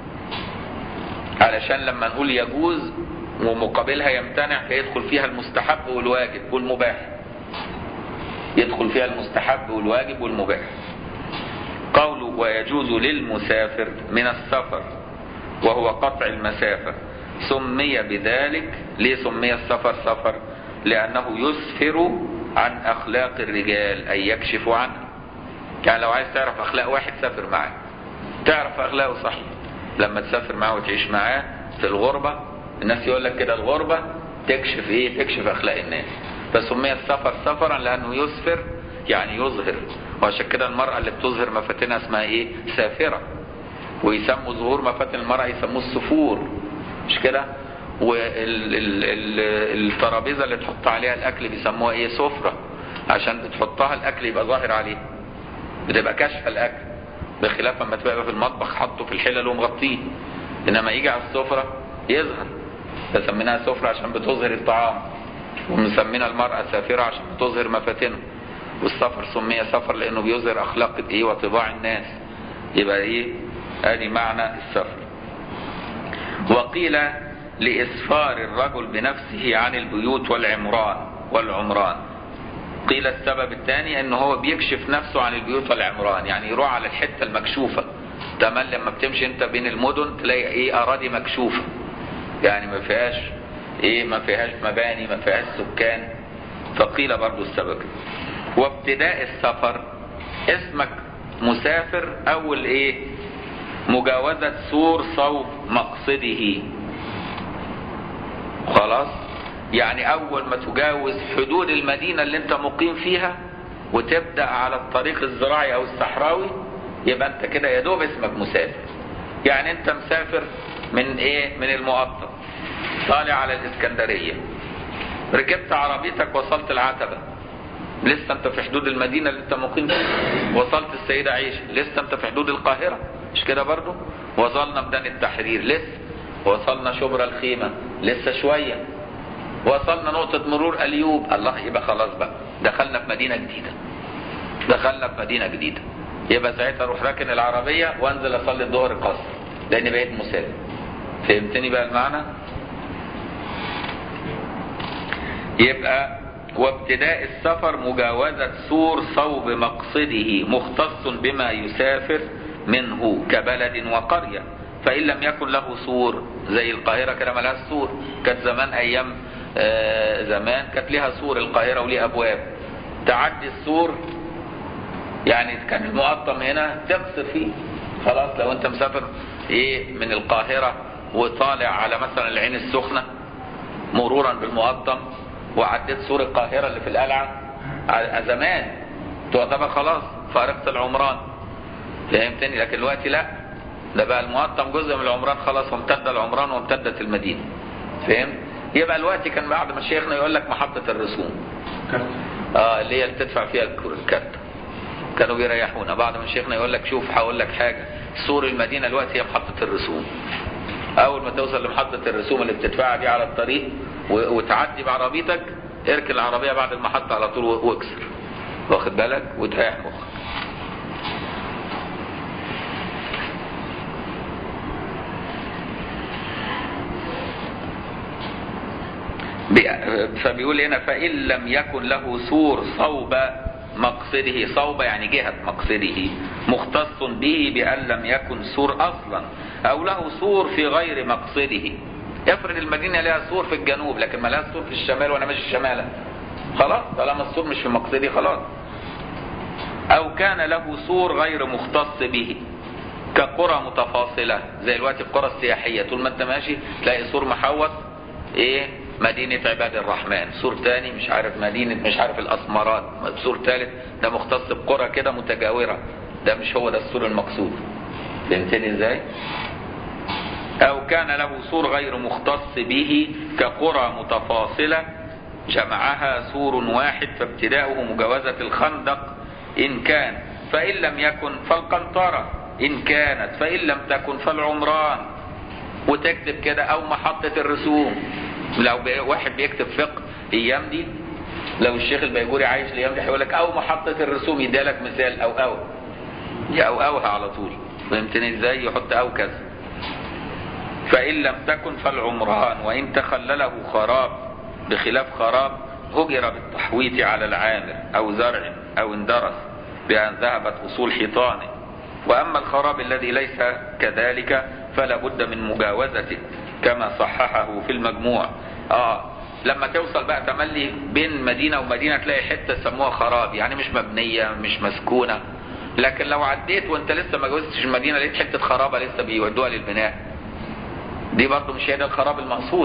علشان لما نقول يجوز ومقابلها يمتنع فيدخل فيها المستحب والواجب والمباح يدخل فيها المستحب والواجب والمباح قوله ويجوز للمسافر من السفر وهو قطع المسافة سمي بذلك ليه سمي السفر سفر لأنه يسفر عن أخلاق الرجال أي يكشف عنها يعني لو عايز تعرف أخلاق واحد سافر معاه تعرف أخلاقه صحيح لما تسافر معاه وتعيش معاه في الغربة الناس يقول لك كده الغربة تكشف ايه تكشف اخلاق الناس فسمي السفر سفرا لانه يسفر يعني يظهر وعشان كده المرأة اللي بتظهر مفاتنها اسمها ايه سافرة ويسموا ظهور مفاتن المرأة يسموه السفور مش كده والترابيزة اللي تحط عليها الاكل بيسموها ايه سفرة عشان بتحطها الاكل يبقى ظاهر عليه بتبقى كشف الاكل بخلاف لما تبقى في المطبخ حاطه في الحلل ومغطيه انما يجي على السفرة يظهر فسميناها سفرة عشان بتظهر الطعام ومسمينا المرأة سافرة عشان بتظهر مفاتنه والسفر سمي سفر لانه بيظهر اخلاق ايه وطباع الناس يبقى ايه ادي معنى السفر وقيل لاسفار الرجل بنفسه عن البيوت والعمران والعمران قيل السبب الثاني ان هو بيكشف نفسه عن البيوت والعمران يعني يروح على الحته المكشوفه تمام لما بتمشي انت بين المدن تلاقي ايه اراضي مكشوفه يعني ما فيهاش ايه ما فيهاش مباني ما فيهاش سكان فقيل برضو السبب وابتداء السفر اسمك مسافر اول ايه مجاوزة سور صوب مقصده خلاص يعني اول ما تجاوز حدود المدينة اللي انت مقيم فيها وتبدأ على الطريق الزراعي او الصحراوي يبقى انت كده يا دوب اسمك مسافر يعني انت مسافر من ايه من المقطم طالع على الاسكندرية ركبت عربيتك وصلت العتبة لسه انت في حدود المدينة اللي انت مقيم فيها وصلت السيدة عيشة لسه انت في حدود القاهرة مش كده برضو وصلنا ميدان التحرير لسه وصلنا شبرا الخيمة لسه شوية وصلنا نقطة مرور اليوب الله يبقى خلاص بقى دخلنا في مدينة جديدة دخلنا في مدينة جديدة يبقى ساعتها اروح راكن العربية وانزل اصلي الظهر قصر لاني بقيت مسافر فهمتني بقى المعنى يبقى وابتداء السفر مجاوزة سور صوب مقصده مختص بما يسافر منه كبلد وقرية فإن لم يكن له سور زي القاهرة كده ملهاش سور كانت زمان أيام آه زمان كانت لها سور القاهرة وليها أبواب تعدي السور يعني كان المقطم هنا تقصر فيه خلاص لو انت مسافر ايه من القاهرة وطالع على مثلا العين السخنة مرورا بالمقطم وعديت سور القاهرة اللي في القلعة زمان تعتبر خلاص فارقت العمران فهمتني لكن دلوقتي لا ده بقى المقطم جزء من العمران خلاص وامتد العمران وامتدت المدينة فهمت يبقى الوقت كان بعد ما شيخنا يقول لك محطة الرسوم اه اللي هي اللي تدفع فيها الكارت كانوا بيريحونا بعد ما شيخنا يقول لك شوف هقول لك حاجة سور المدينة دلوقتي هي محطة الرسوم اول ما توصل لمحطة الرسوم اللي بتدفعها دي على الطريق وتعدي بعربيتك اركن العربية بعد المحطة على طول واكسر واخد بالك وتريح مخك فبيقول هنا فإن لم يكن له سور صوب مقصده صوب يعني جهة مقصده مختص به بأن لم يكن سور أصلا أو له سور في غير مقصده افرض المدينة لها سور في الجنوب لكن ما لها سور في الشمال وأنا ماشي الشمال خلاص طالما السور مش في مقصدي خلاص أو كان له سور غير مختص به كقرى متفاصلة زي الوقت القرى السياحية طول ما انت ماشي تلاقي سور محوط ايه مدينة عباد الرحمن سور تاني مش عارف مدينة مش عارف الأسمرات سور تالت ده مختص بقرى كده متجاورة ده مش هو ده السور المقصود فهمتني ازاي أو كان له سور غير مختص به كقرى متفاصلة جمعها سور واحد فابتداؤه مجاوزة الخندق إن كان فإن لم يكن فالقنطرة إن كانت فإن لم تكن فالعمران وتكتب كده أو محطة الرسوم لو واحد بيكتب فقه ايام دي لو الشيخ البيجوري عايش الايام دي هيقول لك او محطه الرسوم يديلك مثال او او او اوها على طول فهمتني ازاي يحط او كذا فان لم تكن فالعمران وان تخلله خراب بخلاف خراب هجر بالتحويط على العامر او زرع او اندرس بان ذهبت اصول حيطانه واما الخراب الذي ليس كذلك فلا بد من مجاوزته كما صححه في المجموع اه لما توصل بقى تملي بين مدينة ومدينة تلاقي حتة سموها خراب يعني مش مبنية مش مسكونة لكن لو عديت وانت لسه ما جوزتش المدينة لقيت حتة خرابة لسه بيودوها للبناء دي برضه مش هي ده الخراب المقصود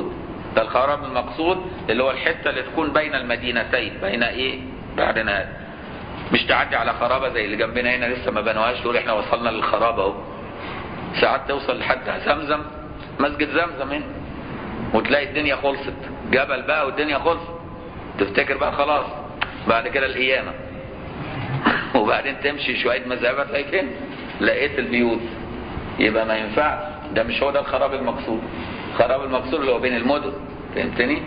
ده الخراب المقصود اللي هو الحته اللي تكون بين المدينتين بين ايه بعدين هذا مش تعدي على خرابه زي اللي جنبنا هنا لسه ما بنوهاش تقول احنا وصلنا للخرابه اهو ساعات توصل لحد زمزم مسجد زمزم هنا وتلاقي الدنيا خلصت جبل بقى والدنيا خلصت تفتكر بقى خلاص بعد كده القيامه وبعدين تمشي شويه مسافه تلاقي فين لقيت البيوت يبقى ما ينفعش ده مش هو ده الخراب المقصود الخراب المقصود اللي هو بين المدن فهمتني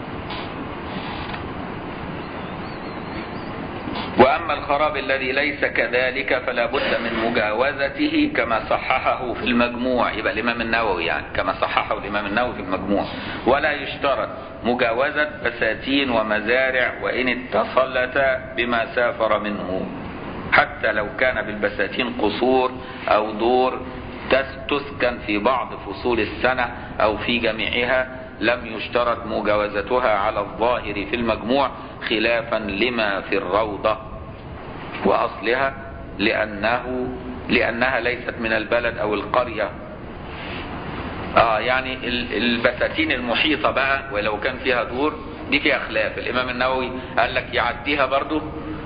وأما الخراب الذي ليس كذلك فلا بد من مجاوزته كما صححه في المجموع يبقى الإمام النووي يعني كما صححه الإمام النووي في المجموع ولا يشترط مجاوزة بساتين ومزارع وإن اتصلتا بما سافر منه حتى لو كان بالبساتين قصور أو دور تسكن في بعض فصول السنة أو في جميعها لم يشترط مجاوزتها على الظاهر في المجموع خلافا لما في الروضة وأصلها لأنه لأنها ليست من البلد أو القرية آه يعني البساتين المحيطة بقى ولو كان فيها دور دي فيها خلاف الإمام النووي قال لك يعديها برضو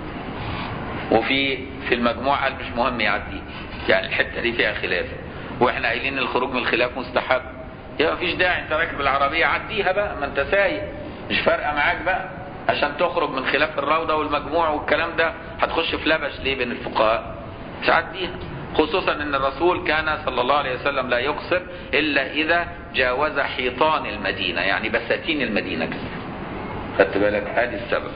وفي في المجموع قال مش مهم يعديه يعني الحتة دي فيها خلاف واحنا قايلين الخروج من الخلاف مستحب يبقى مفيش داعي انت راكب العربية عديها بقى ما انت سايق مش فارقة معاك بقى عشان تخرج من خلاف الروضة والمجموع والكلام ده هتخش في لبش ليه بين الفقهاء مش عديها خصوصا ان الرسول كان صلى الله عليه وسلم لا يقصر الا اذا جاوز حيطان المدينة يعني بساتين المدينة كده خدت بالك ادي السبب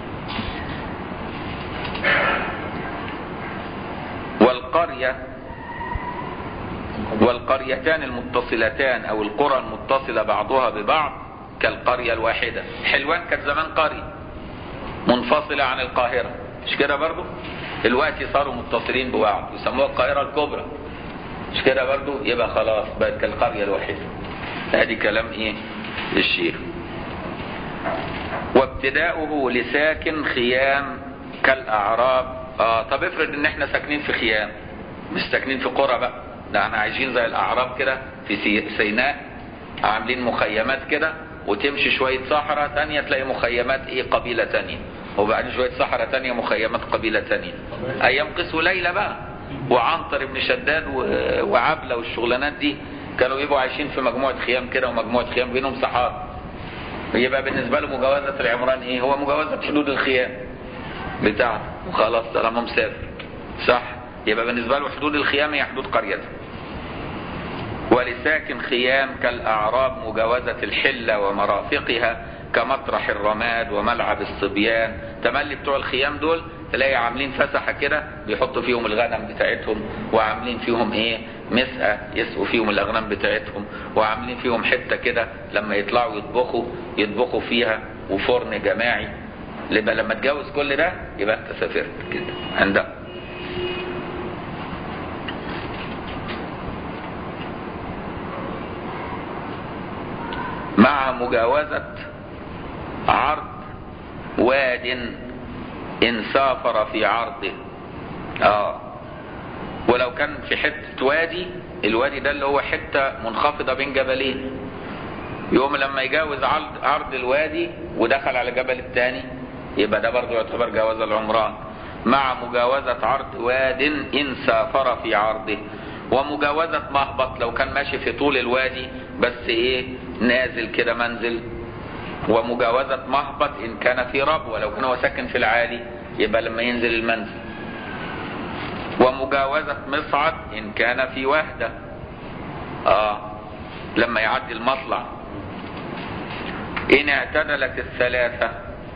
والقرية والقريتان المتصلتان او القرى المتصلة بعضها ببعض كالقرية الواحدة حلوان كانت زمان قرية منفصلة عن القاهرة مش كده برضو دلوقتي صاروا متصلين ببعض يسموها القاهرة الكبرى مش كده برضو يبقى خلاص بقت كالقرية الواحدة ادي كلام ايه الشيخ وابتداؤه لساكن خيام كالاعراب اه طب افرض ان احنا ساكنين في خيام مش ساكنين في قرى بقى ده احنا عايشين زي الاعراب كده في سي- سيناء عاملين مخيمات كده وتمشي شوية صحراء تانية تلاقي مخيمات ايه قبيلة تانية وبعدين شوية صحراء تانية مخيمات قبيلة تانية ايام قسو ليلى بقى وعنتر بن شداد و- وعبلة والشغلانات دي كانوا يبقوا عايشين في مجموعة خيام كده ومجموعة خيام بينهم صحارى يبقى بالنسبة له مجاوزة العمران ايه هو مجاوزة حدود الخيام بتاعته وخلاص طالما مسافر صح يبقى بالنسبة له حدود الخيام هي حدود قريته ولساكن خيام كالأعراب مجاوزة الحلة ومرافقها كمطرح الرماد وملعب الصبيان تملي بتوع الخيام دول تلاقي عاملين فسحة كده بيحطوا فيهم الغنم بتاعتهم وعاملين فيهم ايه مسقى يسقوا فيهم الأغنام بتاعتهم وعاملين فيهم حتة كده لما يطلعوا يطبخوا يطبخوا فيها وفرن جماعي يبقى لما تجوز كل ده يبقى انت سافرت كده عندها مع مجاوزة عرض واد إن سافر في عرضه آه ولو كان في حتة وادي الوادي ده اللي هو حتة منخفضة بين جبلين يوم لما يجاوز عرض, عرض الوادي ودخل على جبل التاني يبقى ده برضه يعتبر جواز العمران مع مجاوزة عرض واد إن سافر في عرضه ومجاوزة مهبط لو كان ماشي في طول الوادي بس ايه نازل كده منزل ومجاوزة مهبط إن كان في ربوة لو كان هو ساكن في العالي يبقى لما ينزل المنزل ومجاوزة مصعد إن كان في وهدة آه لما يعدي المطلع إن اعتدلت الثلاثة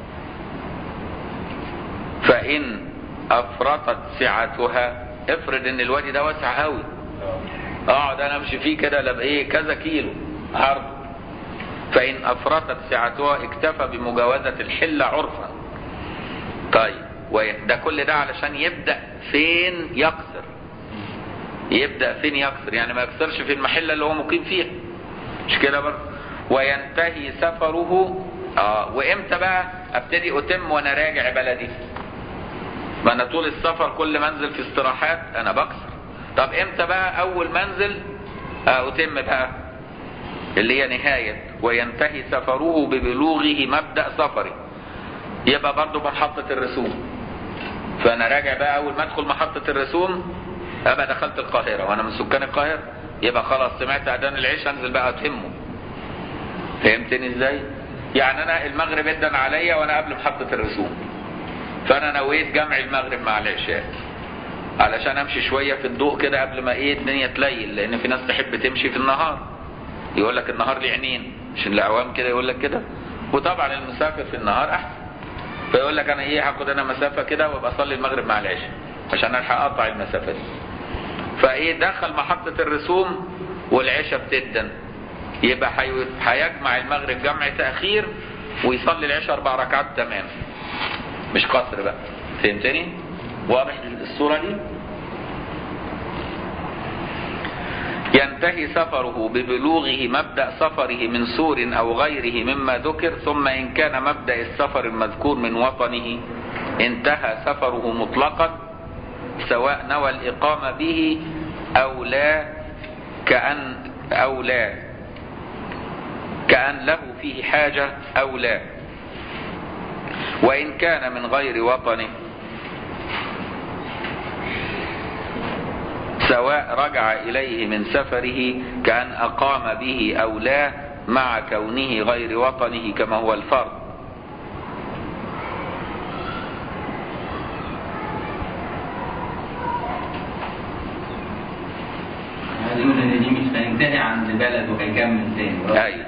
فإن أفرطت سعتها افرض إن الوادي ده واسع قوي اقعد انا امشي فيه كده لا بايه كذا كيلو عرض فان افرطت سعتها اكتفى بمجاوزة الحلة عرفا طيب وده كل ده علشان يبدأ فين يقصر يبدأ فين يقصر يعني ما يقصرش في المحلة اللي هو مقيم فيها مش كده برضه وينتهي سفره اه وامتى بقى ابتدي اتم وانا راجع بلدي ما انا طول السفر كل منزل في استراحات انا بقصر طب امتى بقى اول منزل اتم بقى اللي هي نهاية وينتهي سفره ببلوغه مبدأ سفره يبقى برضه بمحطة الرسوم فأنا راجع بقى أول ما أدخل محطة الرسوم أبقى دخلت القاهرة وأنا من سكان القاهرة يبقى خلاص سمعت أذان العشاء أنزل بقى أتهمه فهمتني إزاي؟ يعني أنا المغرب ادن عليا وأنا قبل محطة الرسوم فأنا نويت جمع المغرب مع العشاء علشان امشي شويه في الضوء كده قبل ما ايه الدنيا تليل لان في ناس تحب تمشي في النهار يقول لك النهار ليه عينين مش الاعوام كده يقول لك كده وطبعا المسافر في النهار احسن فيقول لك انا ايه هاخد انا مسافه كده وابقى اصلي المغرب مع العشاء عشان الحق اقطع المسافه دي فايه دخل محطه الرسوم والعشاء بتدن يبقى حي- هيجمع المغرب جمع تاخير ويصلي العشاء اربع ركعات تمام مش قصر بقى فهمتني واضح الصوره دي ينتهي سفره ببلوغه مبدأ سفره من سور أو غيره مما ذكر ثم إن كان مبدأ السفر المذكور من وطنه انتهى سفره مطلقا سواء نوى الإقامة به أو لا كأن أو لا كأن له فيه حاجة أو لا وإن كان من غير وطنه سواء رجع إليه من سفره كأن أقام به أو لا مع كونه غير وطنه كما هو الفرض عايز يقول ان دي مش هينتهي عند بلد وهيكمل تاني أيوة.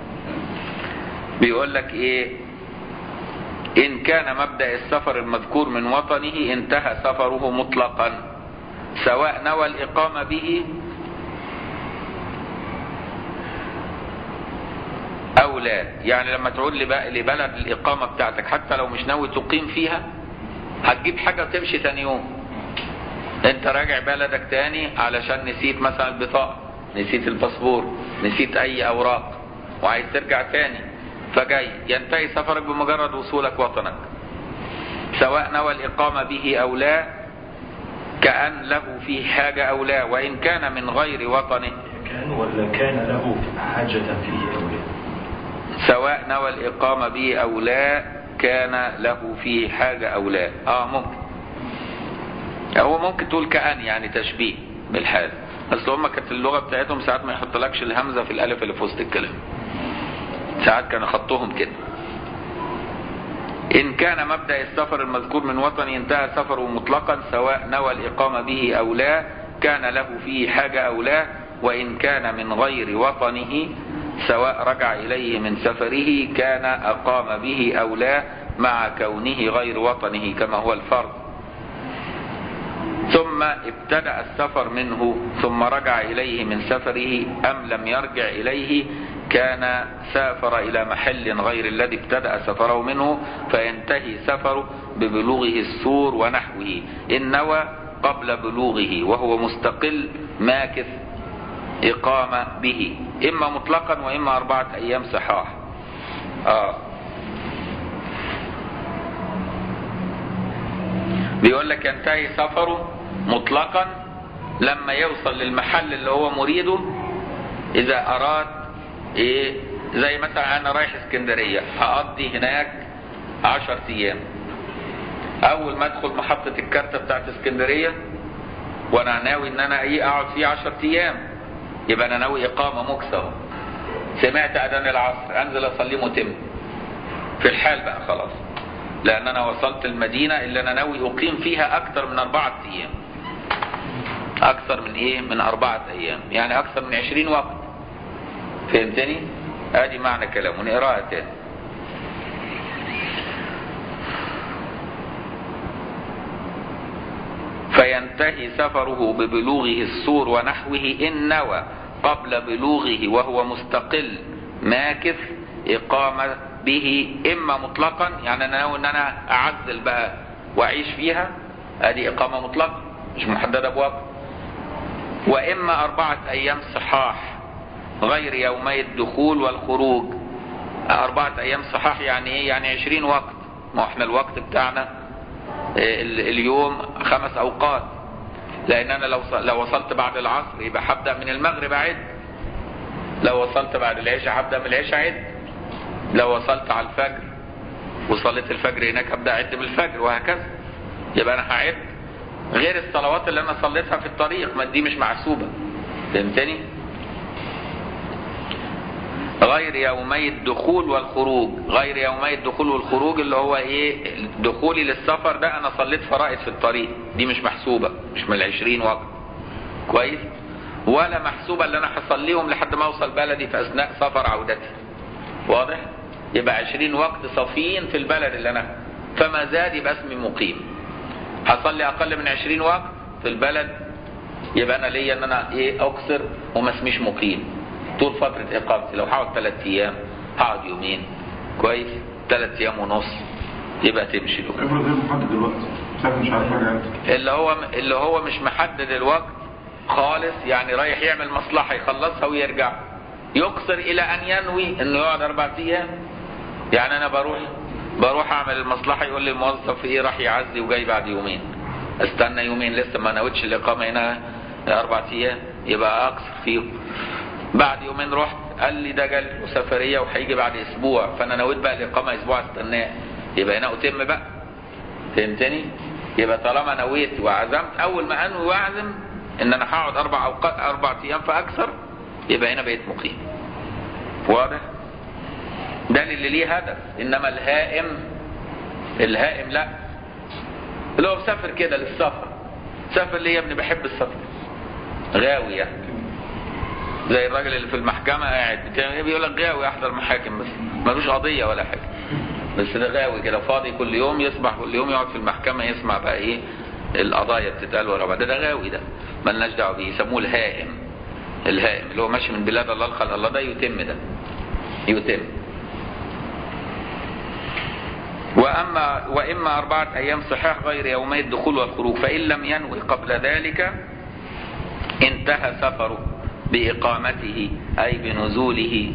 بيقول لك إيه إن كان مبدأ السفر المذكور من وطنه انتهى سفره مطلقا سواء نوى الإقامة به أو لا يعني لما تعود لب- لبلد الإقامة بتاعتك حتى لو مش ناوي تقيم فيها هتجيب حاجة تمشي تاني يوم انت راجع بلدك تاني علشان نسيت مثلا البطاقة نسيت الباسبور نسيت اي اوراق وعايز ترجع تاني فجاي ينتهي سفرك بمجرد وصولك وطنك سواء نوى الإقامة به أو لا كأن له فيه حاجة أو لا وإن كان من غير وطنه كان ولا كان له حاجة فيه أو لا سواء نوى الإقامة به أو لا كان له فيه حاجة أو لا آه ممكن هو ممكن تقول كأن يعني تشبيه بالحال بس هم كانت اللغة بتاعتهم ساعات ما يحطلكش الهمزة في الألف اللي في وسط الكلام ساعات كان خطهم كده إن كان مبدأ السفر المذكور من وطن انتهى سفره مطلقا سواء نوى الإقامة به أو لا كان له فيه حاجة أو لا وإن كان من غير وطنه سواء رجع إليه من سفره كان أقام به أو لا مع كونه غير وطنه كما هو الفرض ثم ابتدأ السفر منه ثم رجع إليه من سفره أم لم يرجع إليه كان سافر إلى محل غير الذي ابتدأ سفره منه فينتهي سفره ببلوغه السور ونحوه إن نوى قبل بلوغه وهو مستقل ماكث إقامة به إما مطلقا وإما أربعة أيام صحاح آه بيقول لك ينتهي سفره مطلقا لما يوصل للمحل اللي هو مريده اذا اراد ايه زي مثلا انا رايح اسكندريه هقضي هناك عشر ايام اول ما ادخل محطه الكارته بتاعت اسكندريه وانا ناوي ان انا ايه اقعد فيه عشر ايام يبقى انا ناوي اقامه مكسره سمعت اذان العصر انزل اصلي متم في الحال بقى خلاص لان انا وصلت المدينة اللي انا ناوي اقيم فيها اكتر من اربعة ايام اكتر من ايه من اربعة ايام يعني اكتر من عشرين وقت فهمتني ادي معنى كلامه نقراها تاني فينتهي سفره ببلوغه السور ونحوه إن نوى قبل بلوغه وهو مستقل ماكث إقامة به إما مطلقا يعني أنا ناوي إن أنا أعزل بقى وأعيش فيها أدي إقامة مطلقة مش محددة بوقت وإما أربعة أيام صحاح غير يومي الدخول والخروج أربعة أيام صحاح يعني إيه؟ يعني عشرين وقت ما إحنا الوقت بتاعنا ال- اليوم خمس أوقات لأن أنا لو لو وصلت بعد العصر يبقى هبدأ من المغرب أعد لو وصلت بعد العشاء هبدا من العشاء عد لو وصلت على الفجر وصليت الفجر هناك هبدا اعد بالفجر وهكذا يبقى انا هعد غير الصلوات اللي انا صليتها في الطريق ما دي مش محسوبه فهمتني غير يومي الدخول والخروج غير يومي الدخول والخروج اللي هو ايه دخولي للسفر ده انا صليت فرائض في الطريق دي مش محسوبه مش من العشرين وقت كويس ولا محسوبه اللي انا هصليهم لحد ما اوصل بلدي في اثناء سفر عودتي واضح يبقى عشرين وقت صافيين في البلد اللي انا فما زاد يبقى اسمي مقيم هصلي اقل من عشرين وقت في البلد يبقى انا ليا ان انا ايه اقصر وما اسميش مقيم طول فترة اقامتي لو هقعد ثلاث ايام هقعد يومين كويس ثلاث ايام ونص يبقى تمشي له افرض غير محدد الوقت مسافر مش عارف حاجه امتى اللي هو اللي هو مش محدد الوقت خالص يعني رايح يعمل مصلحة يخلصها ويرجع يقصر الى ان ينوي انه يقعد اربع ايام يعني انا بروح بروح اعمل المصلحة يقول لي الموظف ايه راح يعزي وجاي بعد يومين استنى يومين لسه ما نويتش الاقامة هنا اربع ايام يبقى اقصر فيهم بعد يومين رحت قال لي ده جال سفرية وهيجي بعد اسبوع فانا نويت بقى الاقامة اسبوع استناه يبقى هنا اتم بقى فهمتني يبقى طالما نويت وعزمت اول ما انوي واعزم ان انا هقعد اربع اوقات اربع ايام فاكثر يبقى هنا بقيت مقيم واضح ده اللي ليه هدف انما الهائم الهائم لا اللي هو مسافر كده للسفر سافر ليه يا ابني بحب السفر غاوي يعني زي الراجل اللي في المحكمة قاعد بتعمل ايه بيقول لك غاوي احضر محاكم بس ملوش قضية ولا حاجة بس ده غاوي كده فاضي كل يوم يصبح كل يوم يقعد في المحكمة يسمع بقى ايه القضايا بتتقال ورا بعض ده, ده غاوي ده ملناش دعوه بيه يسموه الهائم الهائم اللي هو ماشي من بلاد الله لخلق الله ده يتم ده يتم وأما وإما أربعة أيام صحاح غير يومي الدخول والخروج فإن لم ينوي قبل ذلك انتهى سفره بإقامته أي بنزوله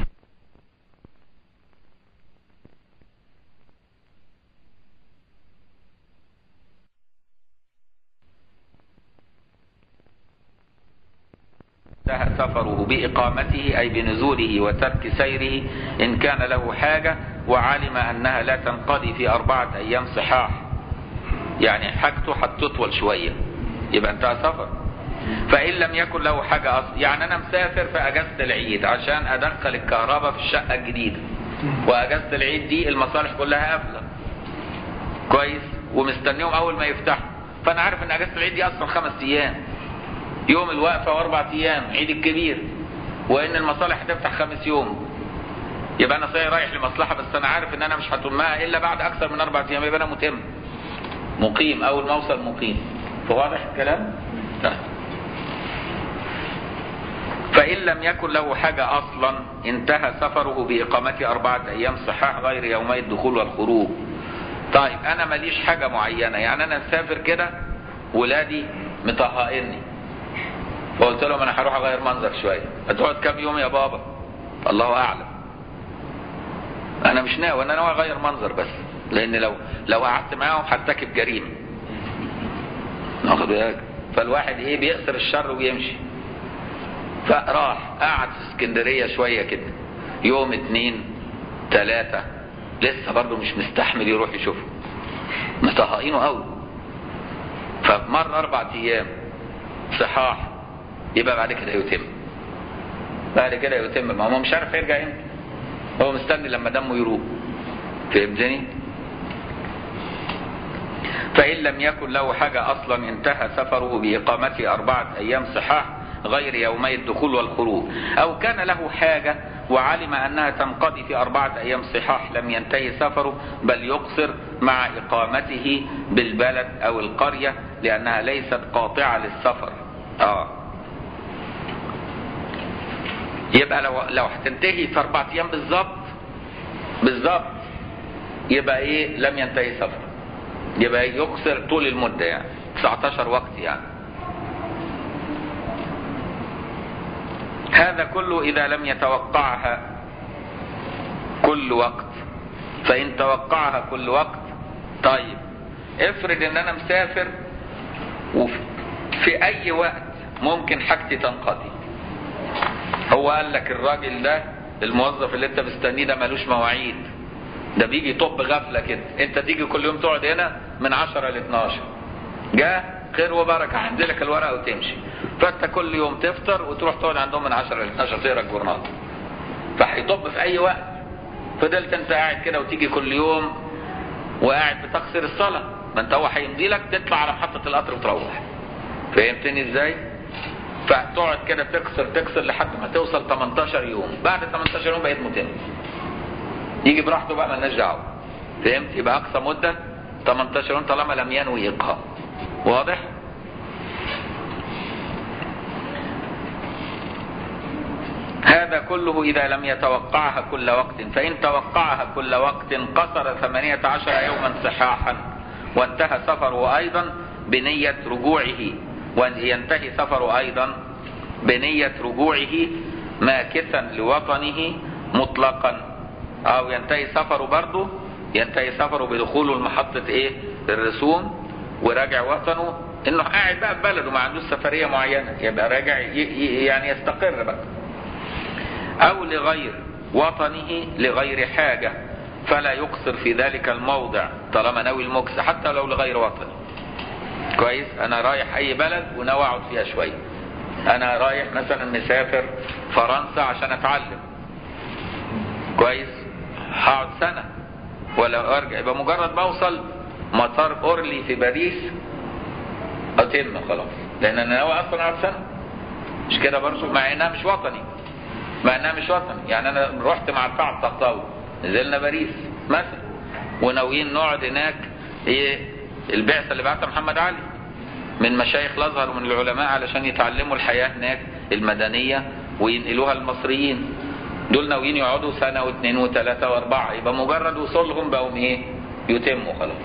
انتهى سفره بإقامته أي بنزوله وترك سيره إن كان له حاجة وعلم أنها لا تنقضي في أربعة أيام صحاح يعني حاجته هتطول شوية يبقى انتهى سفر فإن لم يكن له حاجة أصلا يعني أنا مسافر في أجازة العيد عشان أدخل الكهرباء في الشقة الجديدة وأجازة العيد دي المصالح كلها قافلة كويس ومستنيهم أول ما يفتحوا فأنا عارف إن أجازة العيد دي أصلا خمس أيام يوم الوقفة وأربع أيام عيد الكبير وإن المصالح هتفتح خمس يوم يبقى أنا صحيح رايح لمصلحة بس أنا عارف إن أنا مش هتمها إلا بعد أكثر من أربع أيام يبقى أنا متم مقيم أول ما أوصل مقيم فواضح الكلام؟ طيب. فإن لم يكن له حاجة أصلا انتهى سفره بإقامة أربعة أيام صحاح غير يومي الدخول والخروج طيب أنا ماليش حاجة معينة يعني أنا مسافر كده ولادي مطهقني فقلت لهم أنا هروح أغير منظر شوية هتقعد كام يوم يا بابا الله أعلم أنا مش ناوي أنا ناوي أغير منظر بس لأن لو لو قعدت معاهم هرتكب جريمة واخد بالك فالواحد إيه بيأثر الشر ويمشي فراح قعد في اسكندرية شوية كده يوم اتنين تلاتة لسه برضه مش مستحمل يروح يشوفه مطهقينه قوي فمر اربع ايام صحاح يبقى بعد كده يتم بعد كده يتم ما هو مش عارف هيرجع امتى هو مستني لما دمه يروح فهمتني فإن لم يكن له حاجة أصلا انتهى سفره بإقامته أربعة أيام صحاح غير يومي الدخول والخروج أو كان له حاجة وعلم أنها تنقضي في أربعة أيام صحاح لم ينتهي سفره بل يقصر مع إقامته بالبلد أو القرية لأنها ليست قاطعة للسفر آه. يبقى لو لو هتنتهي في أربعة أيام بالظبط بالظبط يبقى إيه لم ينتهي سفر يبقى يقصر طول المدة يعني 19 وقت يعني هذا كله إذا لم يتوقعها كل وقت فإن توقعها كل وقت طيب افرض ان انا مسافر وفي اي وقت ممكن حاجتي تنقضي هو قال لك الراجل ده الموظف اللي انت مستنيه ده ملوش مواعيد ده بيجي يطب غفله كده انت تيجي كل يوم تقعد هنا من 10 ل 12 جاء خير وبركه هينزلك الورقه وتمشي فانت كل يوم تفطر وتروح تقعد عندهم من 10 ل 12 تقرا الجورنال فهيطب في اي وقت فضلت انت قاعد كده وتيجي كل يوم وقاعد بتقصر الصلاه ما انت هو هيمضي لك تطلع على محطه القطر وتروح فهمتني ازاي؟ فتقعد كده تكسر تكسر لحد ما توصل 18 يوم بعد 18 يوم بقيت متم يجي براحته بقى مالناش دعوه فهمت يبقى اقصى مده 18 يوم طالما لم ينوي اقامه واضح هذا كله إذا لم يتوقعها كل وقت فإن توقعها كل وقت قصر ثمانية عشر يوما صحاحا وانتهى سفره أيضا بنية رجوعه وينتهي سفره أيضا بنية رجوعه ماكثا لوطنه مطلقا أو ينتهي سفره برضه ينتهي سفره بدخوله لمحطة إيه الرسوم وراجع وطنه إنه قاعد بقى في بلده ما عندوش سفرية معينة يبقى راجع ي- ي- يعني يستقر بقى أو لغير وطنه لغير حاجة فلا يقصر في ذلك الموضع طالما ناوي المكس حتى لو لغير وطن كويس أنا رايح أي بلد وناوي أقعد فيها شوية أنا رايح مثلا مسافر فرنسا عشان أتعلم كويس هقعد سنة ولا أرجع يبقى مجرد ما أوصل مطار أورلي في باريس أتم خلاص لأن أنا ناوي أصلا أقعد سنة مش كده برضه مع إنها مش وطني مع انها مش وطني يعني انا رحت مع القاع الطهطاوي نزلنا باريس مثلا وناويين نقعد هناك ايه البعثه اللي بعتها محمد علي من مشايخ الازهر ومن العلماء علشان يتعلموا الحياه هناك المدنيه وينقلوها للمصريين دول ناويين يقعدوا سنه واثنين وثلاثه واربعه يبقى مجرد وصولهم بقوا ايه يتموا خلاص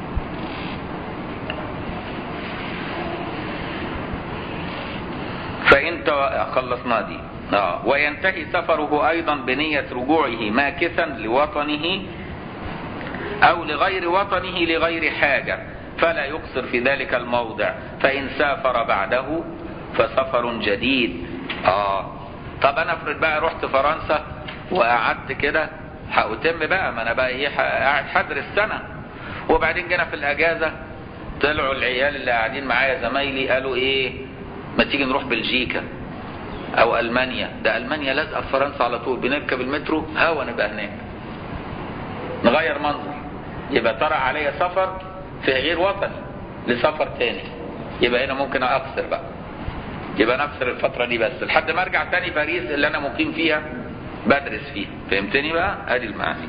فإن تو- خلصنا دي آه. وينتهي سفره أيضا بنية رجوعه ماكثا لوطنه أو لغير وطنه لغير حاجة فلا يقصر في ذلك الموضع فإن سافر بعده فسفر جديد آه طب أنا افرض بقى رحت فرنسا وقعدت كده هأتم بقى ما أنا بقى إيه ح- قاعد حدرس سنة وبعدين جينا في الأجازة طلعوا العيال اللي قاعدين معايا زمايلي قالوا إيه ما تيجي نروح بلجيكا او المانيا ده المانيا لازقه في فرنسا على طول بنركب المترو هوا نبقى هناك نغير منظر يبقى طرأ عليا سفر في غير وطني لسفر تاني يبقى هنا ممكن اقصر بقى يبقى نقصر الفترة دي بس لحد ما ارجع تاني باريس اللي انا مقيم فيها بدرس فيها فهمتني بقى ادي المعاني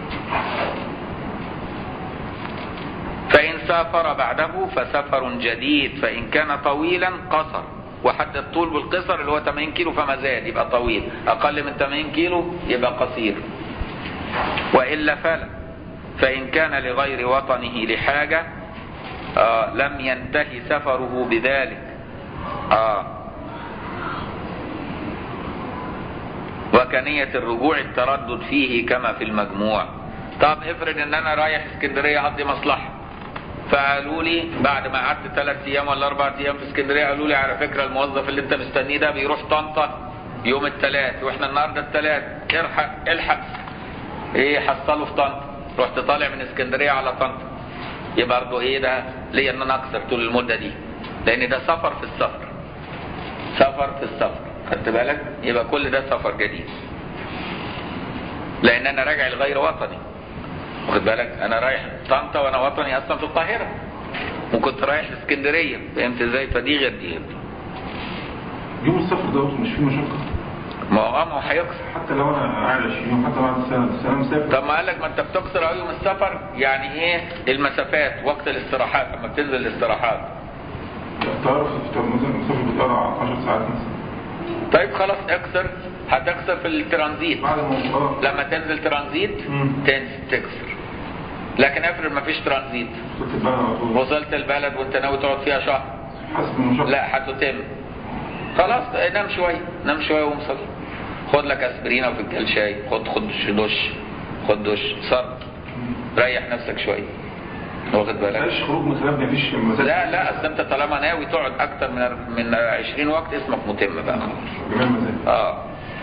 فإن سافر بعده فسفر جديد فإن كان طويلا قصر وحد الطول بالقصر اللي هو 80 كيلو فما زاد يبقى طويل أقل من 80 كيلو يبقى قصير وإلا فلا فإن كان لغير وطنه لحاجة آه لم ينتهي سفره بذلك آه وكنية الرجوع التردد فيه كما في المجموع طب افرض ان انا رايح اسكندريه اقضي مصلحه فقالوا لي بعد ما قعدت ثلاث ايام ولا اربع ايام في اسكندريه قالوا لي على فكره الموظف اللي انت مستنيه ده بيروح طنطا يوم الثلاث واحنا النهارده الثلاث الحق الحق ايه حصله في طنطا رحت طالع من اسكندريه على طنطا يبقى برضه ايه ده ليا ان انا اقصر طول المده دي لان ده سفر في السفر سفر في السفر خدت بالك يبقى كل ده سفر جديد لان انا راجع لغير وطني واخد بالك انا رايح طنطا وانا وطني اصلا في القاهره وكنت رايح اسكندريه فهمت ازاي فدي غير دي غير دي يوم السفر ده مش فيه مشقة ما هو آه، ما هو هيقصر حتى لو انا قاعد 20 يوم حتى بعد سنة سنة مسافر طب ما قال لك ما انت بتقصر أهو يوم السفر يعني ايه المسافات وقت الاستراحات لما بتنزل الاستراحات تعرف مثلا مسافر بتاع 10 ساعات مثلا طيب خلاص اقصر هتقصر في الترانزيت بعد ما اه لما تنزل ترانزيت مم. تنزل تكسر لكن افرض ما فيش ترانزيت وصلت البلد على طول وصلت البلد وانت ناوي تقعد فيها شهر حاسس بالمشقة لا هتتم خلاص نام شويه نام شويه وقوم صلي خد لك اسبرين او فنجان شاي خد خد دش خد دش صرف ريح نفسك شويه واخد بالك مفيش خروج من خلاف مفيش مسافة لا لا اصل انت طالما ناوي تقعد اكتر من من 20 وقت اسمك متم بقى خلاص جميع المسافة اه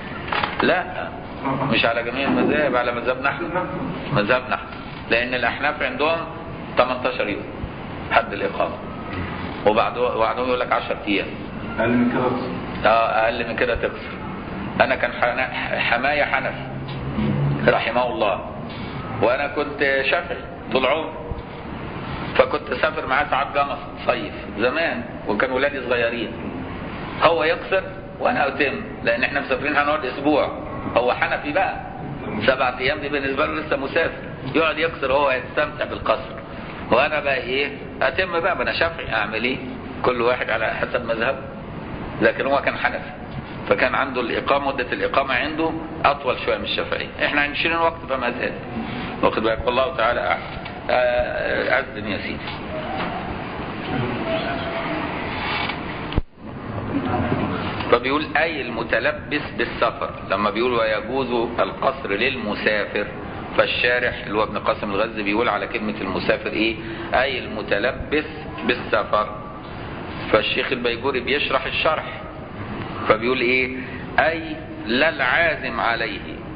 لا مش على جميع المذاهب على مذهبنا احنا مذهبنا احنا لان الاحناف عندهم 18 يوم حد الاقامه وبعده وبعدهم يقول لك 10 ايام اقل من كده اه اقل من كده تقصر انا كان حنا- حماية حنفي رحمه الله وانا كنت شافعي طول عمري فكنت اسافر معاه ساعات جمص صيف زمان وكان ولادي صغيرين هو يقصر وانا اتم لان احنا مسافرين هنقعد اسبوع هو حنفي بقى سبعة ايام دي بالنسبه له لسه مسافر يقعد يقصر هو يستمتع بالقصر وانا بقى ايه اتم بقى ما انا شافعي اعمل ايه كل واحد على حسب مذهبه لكن هو كان حنفي فكان عنده الإقامة مدة الإقامة عنده أطول شوية من الشافعي إحنا عايشين الوقت فما زاد واخد بالك والله تعالى أعلم آه، أذن يا سيدي فبيقول أي المتلبس بالسفر لما بيقول ويجوز القصر للمسافر فالشارح اللي هو ابن قاسم الغزي بيقول على كلمة المسافر إيه أي المتلبس بالسفر فالشيخ البيجوري بيشرح الشرح فبيقول ايه اي لا العازم عليه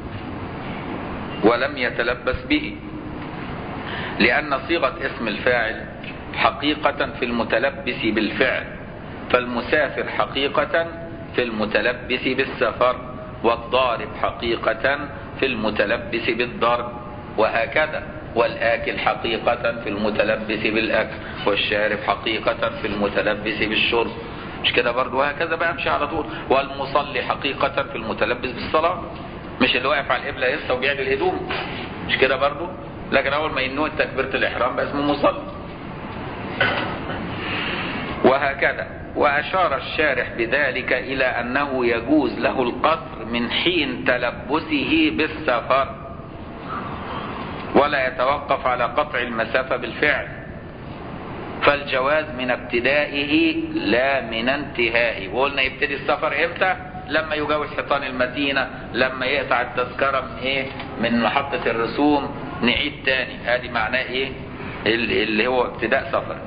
ولم يتلبس به لان صيغة اسم الفاعل حقيقة في المتلبس بالفعل فالمسافر حقيقة في المتلبس بالسفر والضارب حقيقة في المتلبس بالضرب وهكذا والآكل حقيقة في المتلبس بالأكل والشارب حقيقة في المتلبس بالشرب مش كده برضه وهكذا بقى امشي على طول والمصلي حقيقة في المتلبس بالصلاة مش اللي واقف على القبلة لسه وبيعد الهدوم مش كده برضه لكن أول ما ينوي تكبيرة الإحرام بقى اسمه مصلي وهكذا وأشار الشارح بذلك إلى أنه يجوز له القصر من حين تلبسه بالسفر ولا يتوقف على قطع المسافة بالفعل فالجواز من ابتدائه لا من انتهائه وقلنا يبتدي السفر امتى لما يجاوز حيطان المدينة لما يقطع التذكرة من ايه من محطة الرسوم نعيد تاني ادي معناه ايه ال- اللي هو ابتداء سفر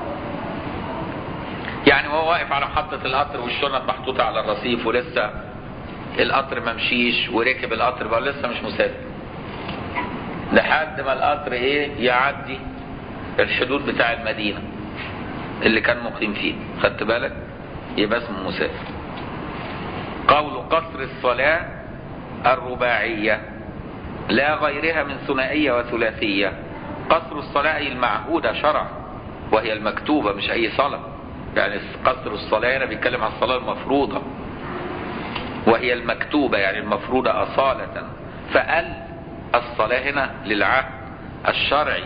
يعني وهو واقف على محطة القطر والشنط محطوطة على الرصيف ولسه القطر ما مشيش وركب القطر بقى لسه مش مسافر لحد ما القطر ايه يعدي الحدود بتاع المدينة اللي كان مقيم فيه خدت بالك يبقى اسمه مسافر قول قصر الصلاة الرباعية لا غيرها من ثنائية وثلاثية قصر الصلاة أي المعهودة شرعا وهي المكتوبة مش أي صلاة يعني قصر الصلاة هنا بيتكلم عن الصلاة المفروضة وهي المكتوبة يعني المفروضة أصالة فقال الصلاة هنا للعهد الشرعي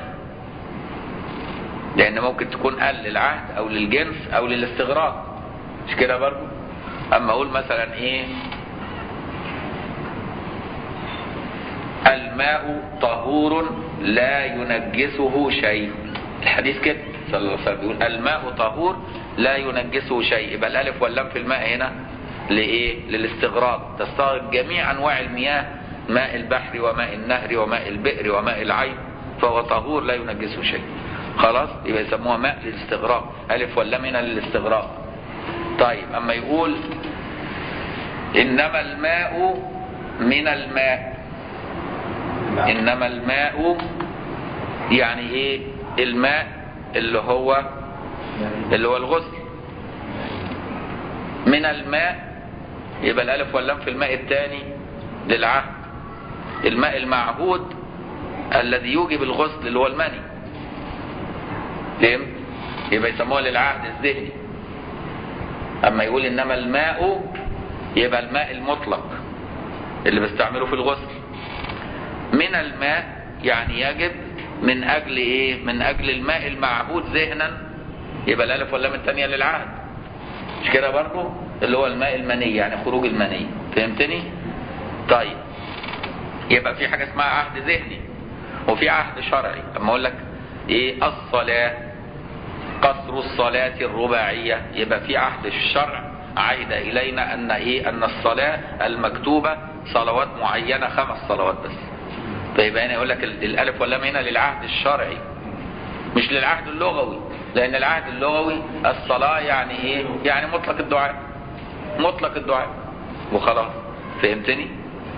لأن ممكن تكون قال للعهد أو للجنس أو للاستغراق مش كده برضو أما أقول مثلا إيه الماء طهور لا ينجسه شيء الحديث كده صلى الله عليه وسلم بيقول الماء طهور لا ينجسه شيء يبقى الالف واللام في الماء هنا لايه للاستغراق تستغرق جميع انواع المياه ماء البحر وماء النهر وماء البئر وماء العين فهو طهور لا ينجسه شيء خلاص يبقى يسموها ماء للاستغراق الف واللام هنا للاستغراق طيب اما يقول انما الماء من الماء انما الماء يعني ايه الماء اللي هو اللي هو الغسل من الماء يبقى الالف واللام في الماء الثاني للعهد الماء المعهود الذي يوجب الغسل اللي هو المني فهمت يبقى يسموها للعهد الذهني اما يقول انما الماء يبقى الماء المطلق اللي بستعمله في الغسل من الماء يعني يجب من اجل ايه من اجل الماء المعهود ذهنا يبقى الالف واللام الثانيه للعهد مش كده برضه اللي هو الماء المني يعني خروج المني فهمتني طيب يبقى في حاجه اسمها عهد ذهني وفي عهد شرعي اما اقول لك ايه الصلاه قصر الصلاه الرباعيه يبقى في عهد الشرع عهد الينا ان ايه ان الصلاه المكتوبه صلوات معينه خمس صلوات بس فيبقى هنا يقول لك ال- الالف واللام هنا للعهد الشرعي مش للعهد اللغوي لان العهد اللغوي الصلاه يعني ايه يعني مطلق الدعاء مطلق الدعاء وخلاص فهمتني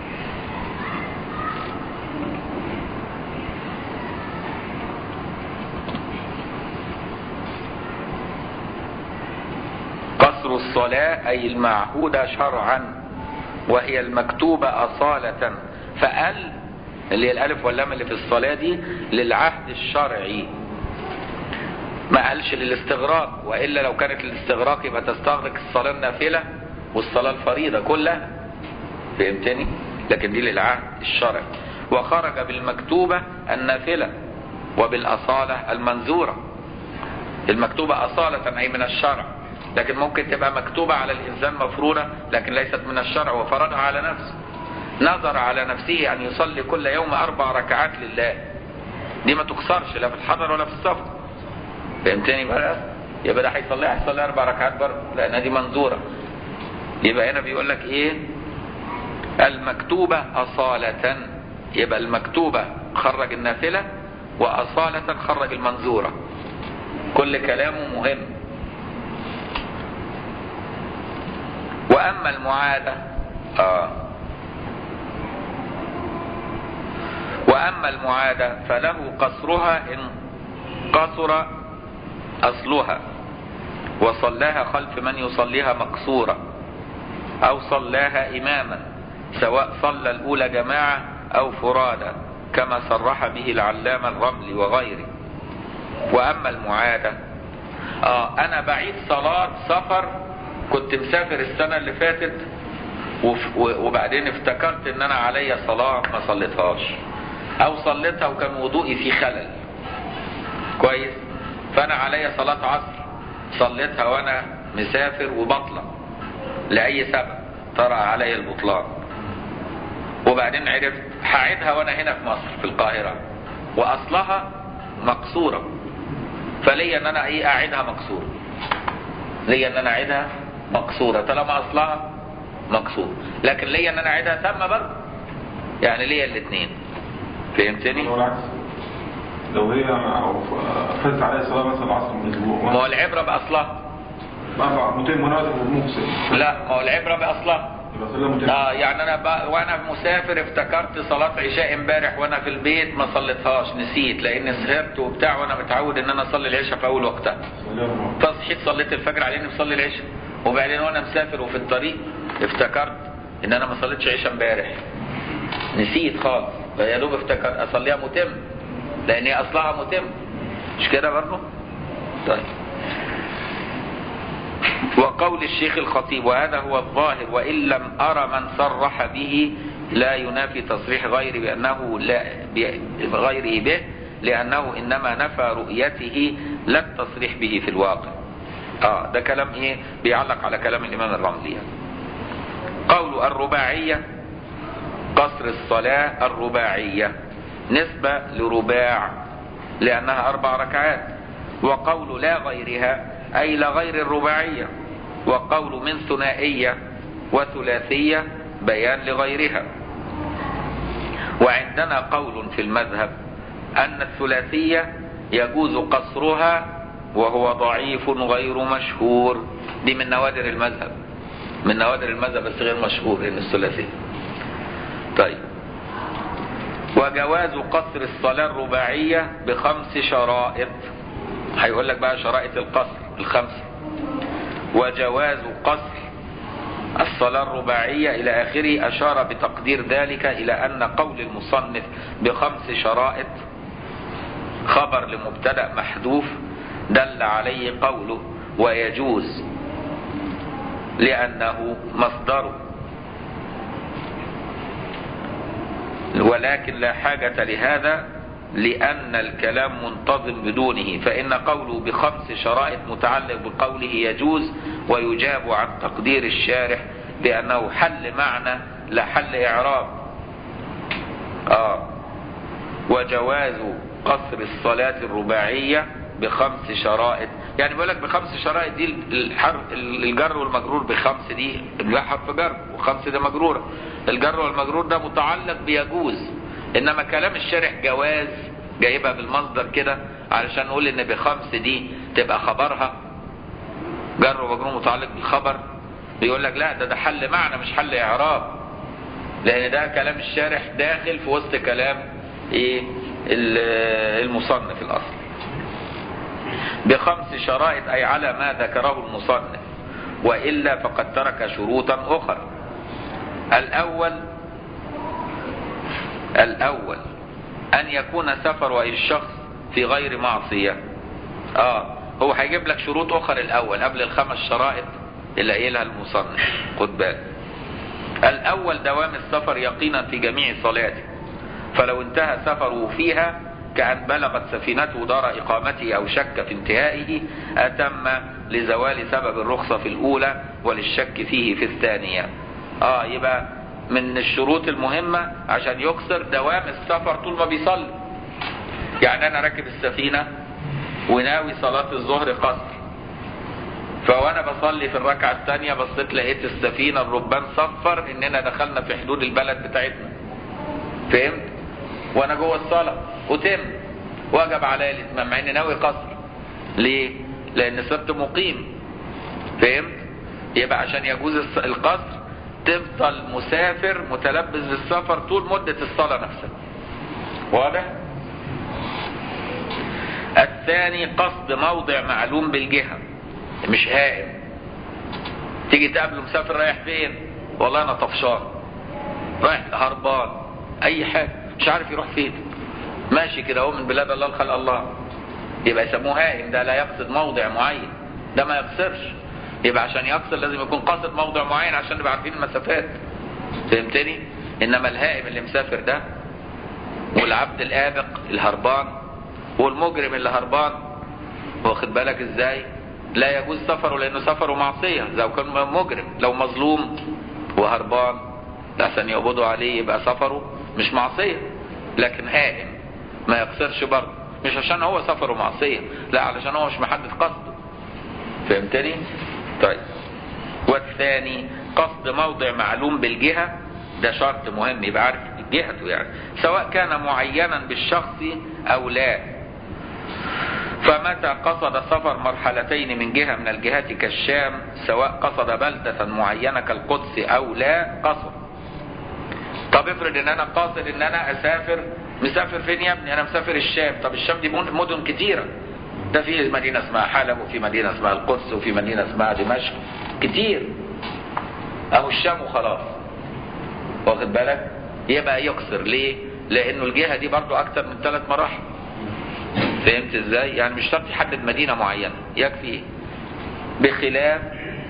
الصلاة أي المعهودة شرعا وهي المكتوبة أصالة فأل اللي هي الألف واللام اللي في الصلاة دي للعهد الشرعي ما قالش للاستغراق وإلا لو كانت للاستغراق يبقى تستغرق الصلاة النافلة والصلاة الفريضة كلها فهمتني لكن دي للعهد الشرعي وخرج بالمكتوبة النافلة وبالأصالة المنزورة المكتوبة أصالة أي من الشرع لكن ممكن تبقى مكتوبة على الإنسان مفروضة لكن ليست من الشرع وفرضها على نفسه نظر على نفسه أن يصلي كل يوم أربع ركعات لله دي ما تكسرش لا في الحضر ولا في السفر فهمتني بقى يبقى ده هيصليها هيصلي أربع ركعات برضه لأن دي منظورة يبقى هنا بيقول لك إيه المكتوبة أصالة يبقى المكتوبة خرج النافلة وأصالة خرج المنظورة كل كلامه مهم وأما المعادة آه وأما المعادة فله قصرها إن قصر أصلها وصلاها خلف من يصليها مقصورة أو صلاها إماما سواء صلى الأولى جماعة أو فرادى كما صرح به العلام الرملي وغيره وأما المعادة آه أنا بعيد صلاة سفر كنت مسافر السنة اللي فاتت وف- وبعدين افتكرت ان انا عليا صلاة ما صليتهاش او صليتها وكان وضوئي في خلل كويس فانا عليا صلاة عصر صليتها وانا مسافر وبطلة لاي سبب طرأ علي البطلان وبعدين عرفت هعيدها وانا هنا في مصر في القاهرة واصلها مقصورة فليا ان انا ايه اعيدها مقصورة ليا ان انا اعيدها مقصورة طالما اصلها مقصور لكن ليا ان انا اعيدها تامة برضه يعني ليا الاثنين فهمتني؟ هو العكس لو هي أو فاتت عليها صلاة مثلا العصر من أسبوع ما هو العبرة بأصلها أربع متين مناسب ومقسم لا ما هو العبرة بأصلها يبقى صلى متين اه يعني انا ب... وانا مسافر افتكرت صلاة عشاء امبارح وانا في البيت ما صليتهاش نسيت لان سهرت وبتاع وانا متعود ان انا اصلي العشاء في اول وقتها صليها أربعة. فصحيت صليت الفجر على اني بصلي العشاء وبعدين وانا مسافر وفي الطريق افتكرت ان انا ما صليتش عشاء امبارح نسيت خالص فيا دوب افتكر اصليها متم لان هي اصلها متم مش كده برضه طيب وقول الشيخ الخطيب وهذا هو الظاهر وإن لم أرى من صرح به لا ينافي تصريح غيري بأنه لا غيره به لأنه إنما نفى رؤيته لا التصريح به في الواقع آه ده كلام إيه بيعلق على كلام الإمام الرملي يعني. قول الرباعية قصر الصلاة الرباعية نسبة لرباع لأنها أربع ركعات وقول لا غيرها أي لا غير الرباعية وقول من ثنائية وثلاثية بيان لغيرها وعندنا قول في المذهب أن الثلاثية يجوز قصرها وهو ضعيف غير مشهور دي من نوادر المذهب من نوادر المذهب بس غير مشهور ان الثلاثية طيب وجواز قصر الصلاة الرباعية بخمس شرائط هيقول لك بقى شرائط القصر الخمسة وجواز قصر الصلاة الرباعية إلى آخره أشار بتقدير ذلك إلى أن قول المصنف بخمس شرائط خبر لمبتدأ محذوف دل عليه قوله ويجوز لأنه مصدره ولكن لا حاجة لهذا لأن الكلام منتظم بدونه فإن قوله بخمس شرائط متعلق بقوله يجوز ويجاب عن تقدير الشارح بأنه حل معنى لا حل إعراب آه وجواز قصر الصلاة الرباعية بخمس شرائط يعني بيقول لك بخمس شرائط دي الحرف الجر والمجرور بخمس دي ده حرف جر وخمس ده مجرورة الجر والمجرور ده متعلق بيجوز انما كلام الشارح جواز جايبها بالمصدر كده علشان نقول ان بخمس دي تبقى خبرها جر ومجرور متعلق بالخبر بيقول لك لا ده ده حل معنى مش حل اعراب لان ده كلام الشارح داخل في وسط كلام ايه المصنف الاصل بخمس شرائط اي على ما ذكره المصنف وإلا فقد ترك شروطا أخرى الأول الأول أن يكون سفر الشخص في غير معصية آه هو هيجيب لك شروط أخرى الأول قبل الخمس شرائط اللي قايلها المصنف خد بالك الأول دوام السفر يقينا في جميع صلاته فلو انتهى سفره فيها كأن بلغت سفينته دار إقامته أو شك في انتهائه أتم لزوال سبب الرخصة في الأولى وللشك فيه في الثانية آه يبقى من الشروط المهمة عشان يكسر دوام السفر طول ما بيصلي يعني أنا راكب السفينة وناوي صلاة الظهر قصر فوانا بصلي في الركعة الثانية بصيت لقيت السفينة الربان صفر اننا دخلنا في حدود البلد بتاعتنا فهمت وانا جوه الصلاة وتم وجب عليا الاتمام مع اني ناوي قصر ليه لان صرت مقيم فهمت يبقى عشان يجوز الص- القصر تفضل مسافر متلبس بالسفر طول مدة الصلاة نفسها واضح الثاني قصد موضع معلوم بالجهة مش هائم تيجي تقابله مسافر رايح فين والله انا طفشان رايح هربان اي حاجة مش عارف يروح فين ماشي كده هو من بلاد الله خلق الله يبقى يسموه هائم ده لا يقصد موضع معين ده ما يقصرش يبقى عشان يقصر لازم يكون قاصد موضع معين عشان نبقى عارفين المسافات فهمتني انما الهائم اللي مسافر ده والعبد الآبق الهربان والمجرم اللي هربان واخد بالك ازاي لا يجوز سفره لانه سفره معصية لو كان مجرم لو مظلوم وهربان عشان يقبضوا عليه يبقى سفره مش معصية لكن هائم ما يقصرش برضه مش عشان هو سفره معصية لا علشان هو مش محدد قصده فهمتني طيب والثاني قصد موضع معلوم بالجهة ده شرط مهم يبقى عارف جهته يعني سواء كان معينا بالشخص او لا فمتى قصد سفر مرحلتين من جهة من الجهات كالشام سواء قصد بلدة معينة كالقدس او لا قصد طب افرض ان انا قاصد ان انا اسافر مسافر فين يا ابني انا مسافر الشام طب الشام دي مدن كتيرة ده في مدينة اسمها حلب وفي مدينة اسمها القدس وفي مدينة اسمها دمشق كتير اهو الشام وخلاص واخد بالك يبقى يقصر ليه لانه الجهة دي برضو اكتر من ثلاث مراحل فهمت ازاي يعني مش شرط يحدد مدينة معينة يكفي بخلاف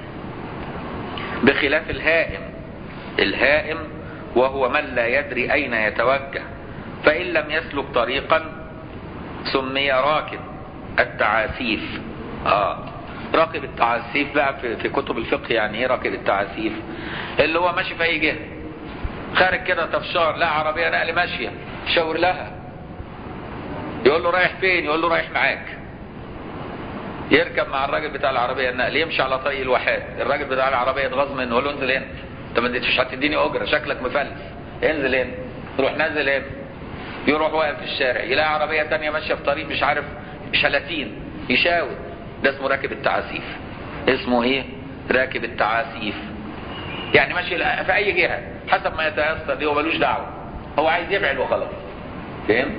بخلاف الهائم الهائم وهو من لا يدري اين يتوجه فان لم يسلك طريقا سمي راكب التعاسيف اه راكب التعاسيف بقى في, في كتب الفقه يعني ايه راكب التعاسيف اللي هو ماشي في اي جهه خارج كده طفشان لا عربيه نقل ماشيه شاور لها يقول له رايح فين يقول له رايح معاك يركب مع الراجل بتاع العربيه النقل يمشي على طريق الواحات الراجل بتاع العربيه يتغاظ منه يقول له انزل هنا انت ما اديتش هتديني اجره شكلك مفلس انزل هنا يروح نازل هنا يروح واقف في الشارع يلاقي عربيه تانية ماشيه في طريق مش عارف شلاتين يشاور ده اسمه راكب التعاسيف اسمه ايه راكب التعاسيف يعني ماشي في اي جهه حسب ما يتيسر دي هو ملوش دعوه هو عايز يبعد وخلاص فهمت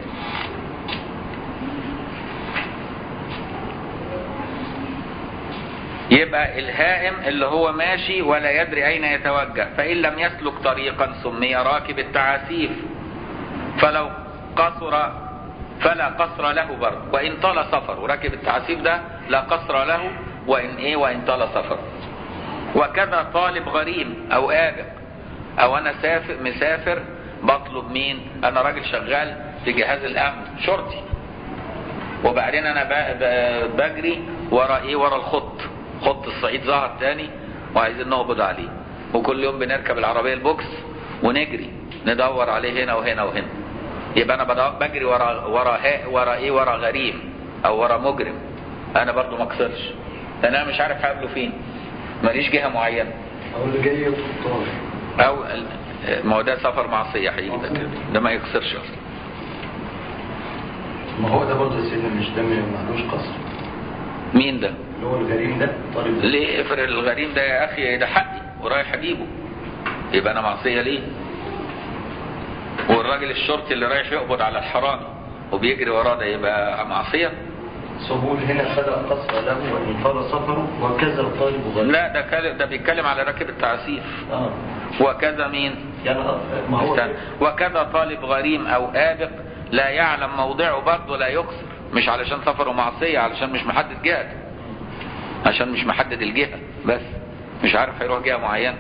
يبقى الهائم اللي هو ماشي ولا يدري اين يتوجه فان لم يسلك طريقا سمي راكب التعاسيف فلو قصر فلا قصر له برضه وان طال سفر وراكب التعاسيف ده لا قصر له وان ايه وان طال سفر وكذا طالب غريم او آبق او انا سافر مسافر بطلب مين انا راجل شغال في جهاز الامن شرطي وبعدين انا بجري ورا ايه ورا الخط خط الصعيد ظهر تاني وعايزين نقبض عليه وكل يوم بنركب العربيه البوكس ونجري ندور عليه هنا وهنا وهنا يبقى انا بجري ورا ورا ها ورا ايه ورا غريم او ورا مجرم انا برضو ما اقصرش لان انا مش عارف هقابله فين ماليش جهه معينه او اللي جاي يطول او ما هو ده سفر معصيه حقيقي ده كده ده ما يقصرش اصلا ما هو ده برضه سيدنا مش ده مالوش قصر مين ده اللي هو الغريم ده طالب ليه افرض الغريم ده يا اخي ده حقي ورايح اجيبه يبقى انا معصيه ليه والراجل الشرطي اللي رايح يقبض على الحرامي وبيجري وراه ده يبقى معصيه سبول هنا فلا قصر له وإن طال سفره وكذا الطالب غير لا ده كلم ده بيتكلم على راكب التعسيف آه. وكذا مين يعني آه، ما هو استنى. وكذا طالب غريم او آبق لا يعلم موضعه برضه لا يقصر مش علشان سفره معصية علشان مش محدد جهته عشان مش محدد الجهة بس مش عارف هيروح جهة معينة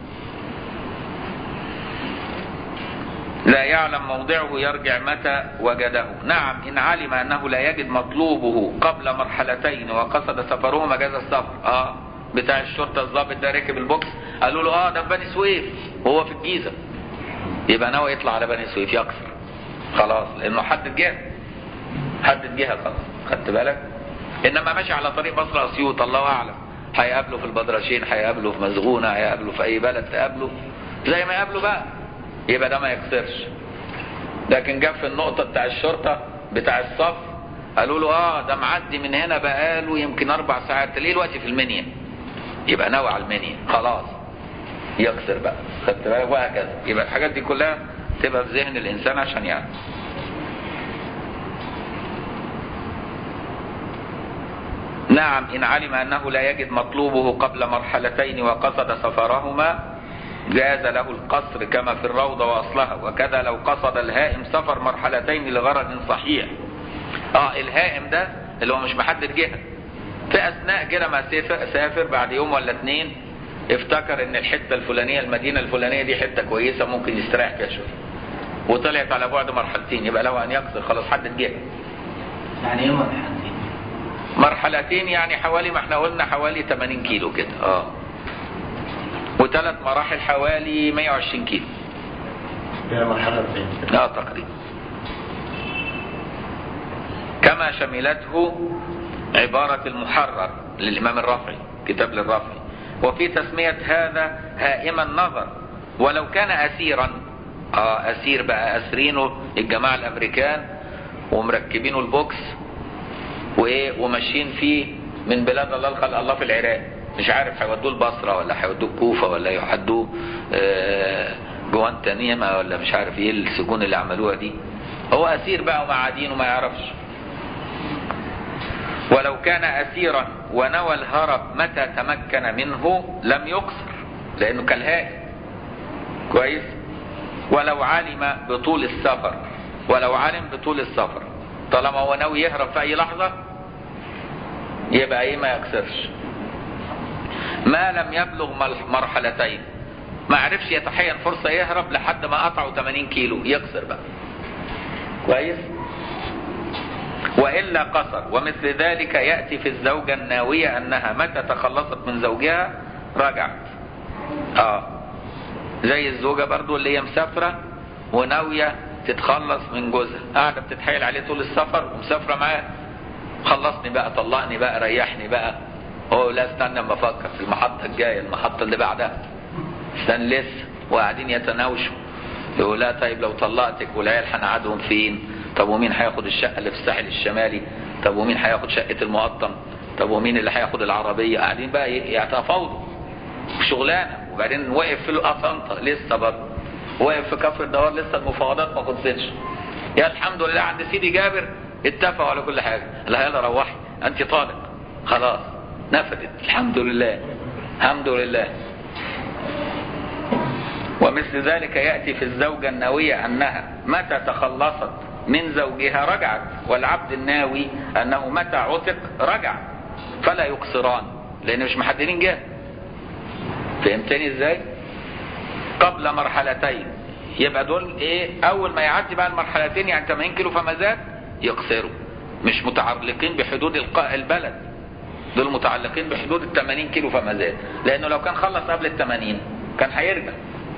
لا يعلم موضعه يرجع متى وجده نعم إن علم أنه لا يجد مطلوبه قبل مرحلتين وقصد سفرهما جاز السفر آه بتاع الشرطة الضابط ده ركب البوكس قالوا له اه ده في بني سويف وهو في الجيزة يبقى ناوي يطلع على بني سويف يقصر خلاص لأنه حدد جهة حدد جهة خلاص خدت بالك إنما ماشي على طريق مصر أسيوط الله أعلم هيقابله في البدرشين هيقابله في مسغونة هيقابله في أي بلد تقابله زي ما يقابله بقى يبقى ده ما يقصرش لكن جاب في النقطة بتاع الشرطة بتاع الصف قالوا له اه ده معدي من هنا بقاله يمكن اربع ساعات تلاقيه دلوقتي في المنيا يبقى ناوي على المنيا خلاص يقصر بقى خدت بالك وهكذا يبقى الحاجات دي كلها تبقى في ذهن الانسان عشان يعرف نعم إن علم أنه لا يجد مطلوبه قبل مرحلتين وقصد سفرهما جاز له القصر كما في الروضة وأصلها وكذا لو قصد الهائم سفر مرحلتين لغرض صحيح اه الهائم ده اللي هو مش محدد جهة في أثناء كده ما سافر, سافر بعد يوم ولا اتنين افتكر ان الحتة الفلانية المدينة الفلانية دي حتة كويسة ممكن يستريح فيها شوية وطلعت على بعد مرحلتين يبقى له أن يقصر خلاص حدد جهة يعني ايه مرحلتين؟ مرحلتين يعني حوالي ما احنا قلنا حوالي 80 كيلو كده اه وثلاث مراحل حوالي 120 كيلو هي مرحلة فين اه تقريبا كما شملته عبارة المحرر للإمام الرافعي كتاب للرافعي وفي تسمية هذا هائم النظر ولو كان أسيرا اه أسير بقى أسرينه الجماعة الأمريكان ومركبينه البوكس وايه وماشيين فيه من بلاد الله خلق الله في العراق مش عارف هيودوه البصره ولا هيودوه الكوفه ولا يحدوه آه، جوانتانيما ولا مش عارف ايه السجون اللي عملوها دي هو اسير بقى ومع دينه ما يعرفش ولو كان اسيرا ونوى الهرب متى تمكن منه لم يقصر لانه كالهائم كويس ولو علم بطول السفر ولو علم بطول السفر طالما هو ناوي يهرب في اي لحظة يبقى ايه ما يكسرش ما لم يبلغ مل- مرحلتين ما عرفش يتحين فرصة يهرب لحد ما قطعوا 80 كيلو يكسر بقى كويس وإلا قصر ومثل ذلك يأتي في الزوجة الناوية أنها متى تخلصت من زوجها رجعت اه زي الزوجة برضو اللي هي مسافرة وناوية تتخلص من جوزها قاعدة بتتحايل عليه طول السفر ومسافرة معاه خلصني بقى طلقني بقى ريحني بقى هو لا استنى اما افكر في المحطة الجاية المحطة اللي بعدها استنى لسه وقاعدين يتناوشوا يقول لا طيب لو طلقتك والعيال هنقعدهم فين طب ومين هياخد الشقة اللي في الساحل الشمالي طب ومين هياخد شقة المقطم طب ومين اللي هياخد العربية قاعدين بقى يتفاوضوا شغلانه وبعدين وقف في القسنطه لسه برضه وقف في كفر الدوار لسه المفاوضات ما خلصتش يا الحمد لله عند سيدي جابر اتفقوا على كل حاجه لا يلا روحي انت طالق خلاص نفذت الحمد لله الحمد لله ومثل ذلك يأتي في الزوجة الناوية أنها متى تخلصت من زوجها رجعت والعبد الناوي أنه متى عتق رجع فلا يقصران لأن مش محددين جهة فهمتني ازاي قبل مرحلتين يبقى دول ايه اول ما يعدي بقى المرحلتين يعني 80 كيلو فما زاد يقصروا مش متعلقين بحدود الق- البلد دول متعلقين بحدود ال 80 كيلو فما زاد لانه لو كان خلص قبل ال 80 كان هيرجع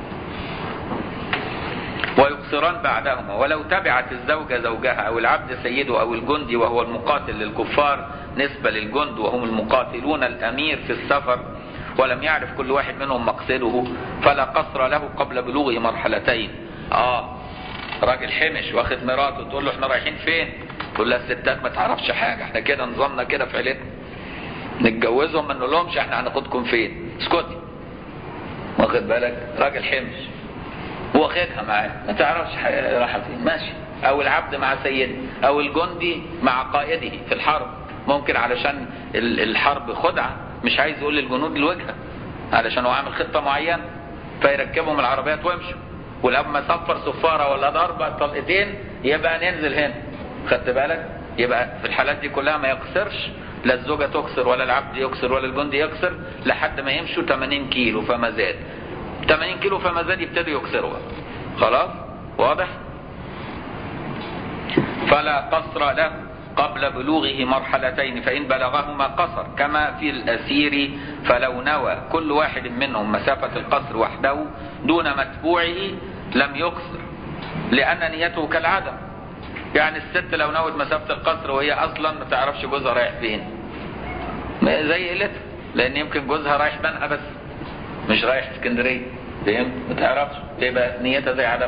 ويقصران بعدهما ولو تبعت الزوجة زوجها أو العبد سيده أو الجندي وهو المقاتل للكفار نسبة للجند وهم المقاتلون الأمير في السفر ولم يعرف كل واحد منهم مقصده فلا قصر له قبل بلوغه مرحلتين اه راجل حمش واخد مراته تقول له احنا رايحين فين تقول لها الستات ما تعرفش حاجة احنا كده نظامنا كده في عيلتنا نتجوزهم ما نقولهمش احنا هناخدكم فين اسكتي واخد بالك راجل حمش واخدها معاه ما تعرفش ح- رايحه فين ماشي او العبد مع سيده او الجندي مع قائده في الحرب ممكن علشان ال- الحرب خدعة مش عايز يقول للجنود الوجهة علشان هو عامل خطة معينة فيركبهم العربيات ويمشوا ولما صفر صفارة ولا ضربة طلقتين يبقى ننزل هنا خدت بالك يبقى في الحالات دي كلها ما يقصرش لا الزوجة تكسر ولا العبد يكسر ولا الجندي يكسر لحد ما يمشوا 80 كيلو فما زاد 80 كيلو فما زاد يبتدوا يكسروا بقى. خلاص واضح فلا قصر له قبل بلوغه مرحلتين فإن بلغهما قصر كما في الأسير فلو نوى كل واحد منهم مسافة القصر وحده دون متبوعه لم يقصر لأن نيته كالعدم يعني الست لو نوت مسافة القصر وهي أصلا ما تعرفش جوزها رايح فين ما زي قلتها لأن يمكن جوزها رايح بنها بس مش رايح اسكندرية فهمت ما تعرفش يبقى نيتها زي عدم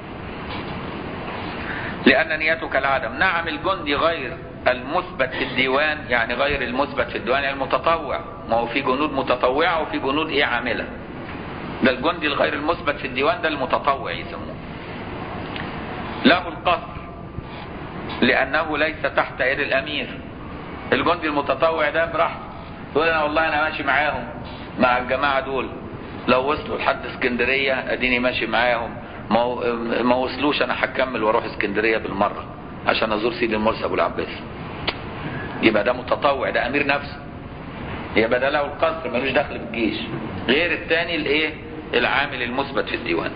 لأن نيته كالعدم نعم الجندي غير المثبت في الديوان يعني غير المثبت في الديوان يعني المتطوع ما هو في جنود متطوعة وفي جنود ايه عاملة ده الجندي الغير المثبت في الديوان ده المتطوع يسموه له القصر لأنه ليس تحت يد الأمير الجندي المتطوع ده براحته يقول أنا والله أنا ماشي معاهم مع الجماعة دول لو وصلوا لحد اسكندرية أديني ماشي معاهم ما هو- ما وصلوش أنا هكمل وأروح اسكندرية بالمرة عشان أزور سيدي المرسي أبو العباس يبقى ده متطوع ده أمير نفسه يبقى ده له القصر ملوش دخل بالجيش غير التاني الايه العامل المثبت في الديوان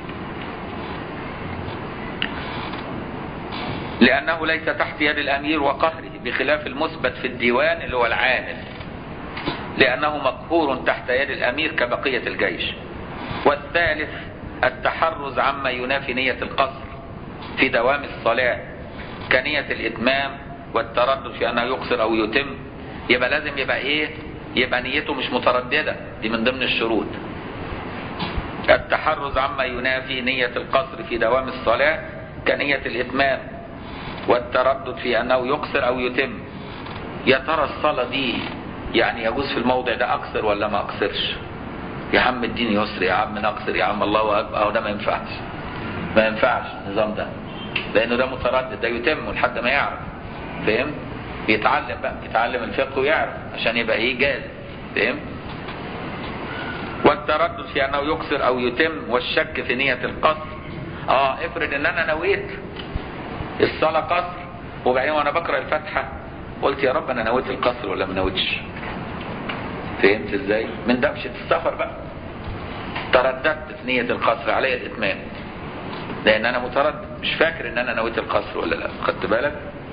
لأنه ليس تحت يد الأمير وقهره بخلاف المثبت في الديوان اللي هو العامل لأنه مقهور تحت يد الأمير كبقية الجيش والثالث التحرز عما ينافي نية القصر في دوام الصلاة كنية الإتمام والتردد في أنه يقصر أو يتم يبقى لازم يبقى إيه يبقى نيته مش مترددة دي من ضمن الشروط التحرز عما ينافي نية القصر في دوام الصلاة كنية الإتمام والتردد في أنه يقصر أو يتم يا ترى الصلاة دي يعني يجوز في الموضع ده أقصر ولا ما أقصرش يا عم الدين يسر يا عم نقصر يا عم الله أكبر أهو ده ما ينفعش ما ينفعش النظام ده لأنه ده متردد ده يتم لحد ما يعرف فهمت يتعلم بقى يتعلم الفقه ويعرف عشان يبقى ايه جاهز فهمت والتردد في انه يقصر او يتم والشك في نية القصر اه افرض ان انا نويت الصلاة قصر وبعدين وانا بقرأ الفاتحة قلت يا رب انا نويت القصر ولا ما نويتش فهمت ازاي من دبشة السفر بقى ترددت في نية القصر علي الاتمام لان انا متردد مش فاكر ان انا نويت القصر ولا لا خدت بالك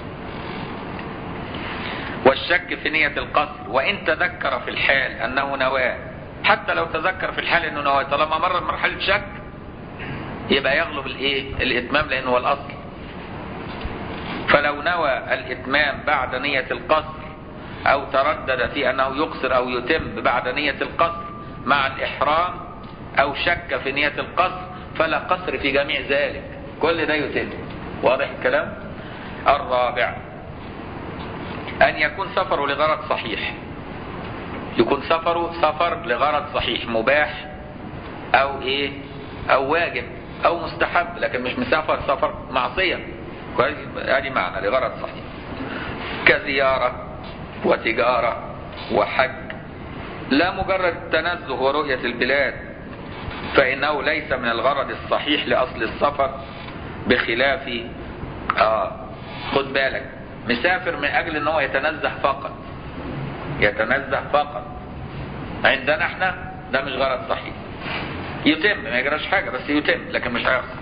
والشك في نية القصر وإن تذكر في الحال أنه نواه حتى لو تذكر في الحال أنه نواه طالما مر مرحلة شك يبقى يغلب الإيه؟ الإتمام لأنه هو الأصل فلو نوى الإتمام بعد نية القصر أو تردد في أنه يقصر أو يتم بعد نية القصر مع الإحرام أو شك في نية القصر فلا قصر في جميع ذلك كل ده يتم واضح الكلام الرابع أن يكون سفره لغرض صحيح يكون سفره سفر لغرض صحيح مباح أو إيه أو واجب أو مستحب لكن مش مسافر سفر معصية كويس ادي معنى لغرض صحيح كزيارة وتجارة وحج لا مجرد التنزه ورؤية البلاد فإنه ليس من الغرض الصحيح لأصل السفر بخلاف آه خد بالك مسافر من أجل أنه يتنزه فقط يتنزه فقط عندنا احنا ده مش غرض صحيح يتم ما يجراش حاجة بس يتم لكن مش هيحصل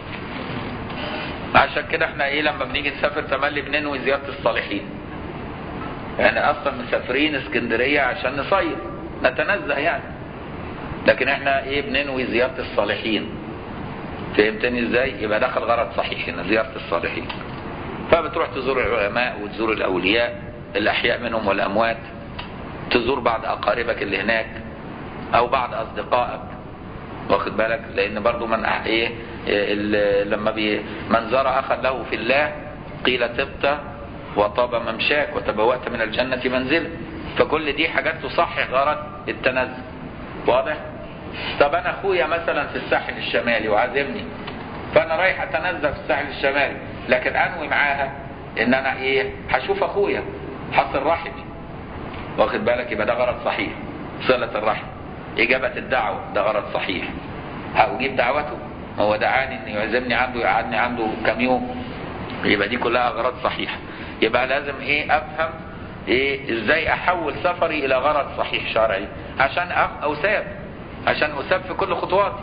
عشان كده احنا ايه لما بنيجي نسافر تملي بننوي زيارة الصالحين يعني اصلا مسافرين اسكندرية عشان نصيف نتنزه يعني لكن احنا ايه بننوي زيارة الصالحين فهمتني ازاي يبقى دخل غرض صحيح هنا زيارة الصالحين فبتروح تزور العلماء وتزور الاولياء الاحياء منهم والاموات تزور بعض اقاربك اللي هناك او بعض اصدقائك واخد بالك لان برضو من أح- ايه ال- لما بي من زار اخا له في الله قيل طبت وطاب ممشاك وتبوأت من الجنة منزلا فكل دي حاجات تصحح غرض التنزل واضح طب انا اخويا مثلا في الساحل الشمالي وعازمني فانا رايح اتنزه في الساحل الشمالي لكن انوي معاها ان انا ايه هشوف اخويا حصل رحمي واخد بالك يبقى ده غرض صحيح صلة الرحم إجابة الدعوة ده غرض صحيح هأجيب دعوته هو دعاني إن يعزمني عنده يقعدني عنده كام يوم يبقى دي كلها أغراض صحيحة يبقى لازم إيه أفهم إيه إزاي أحول سفري إلى غرض صحيح شرعي عشان أف- أساب عشان أساب في كل خطواتي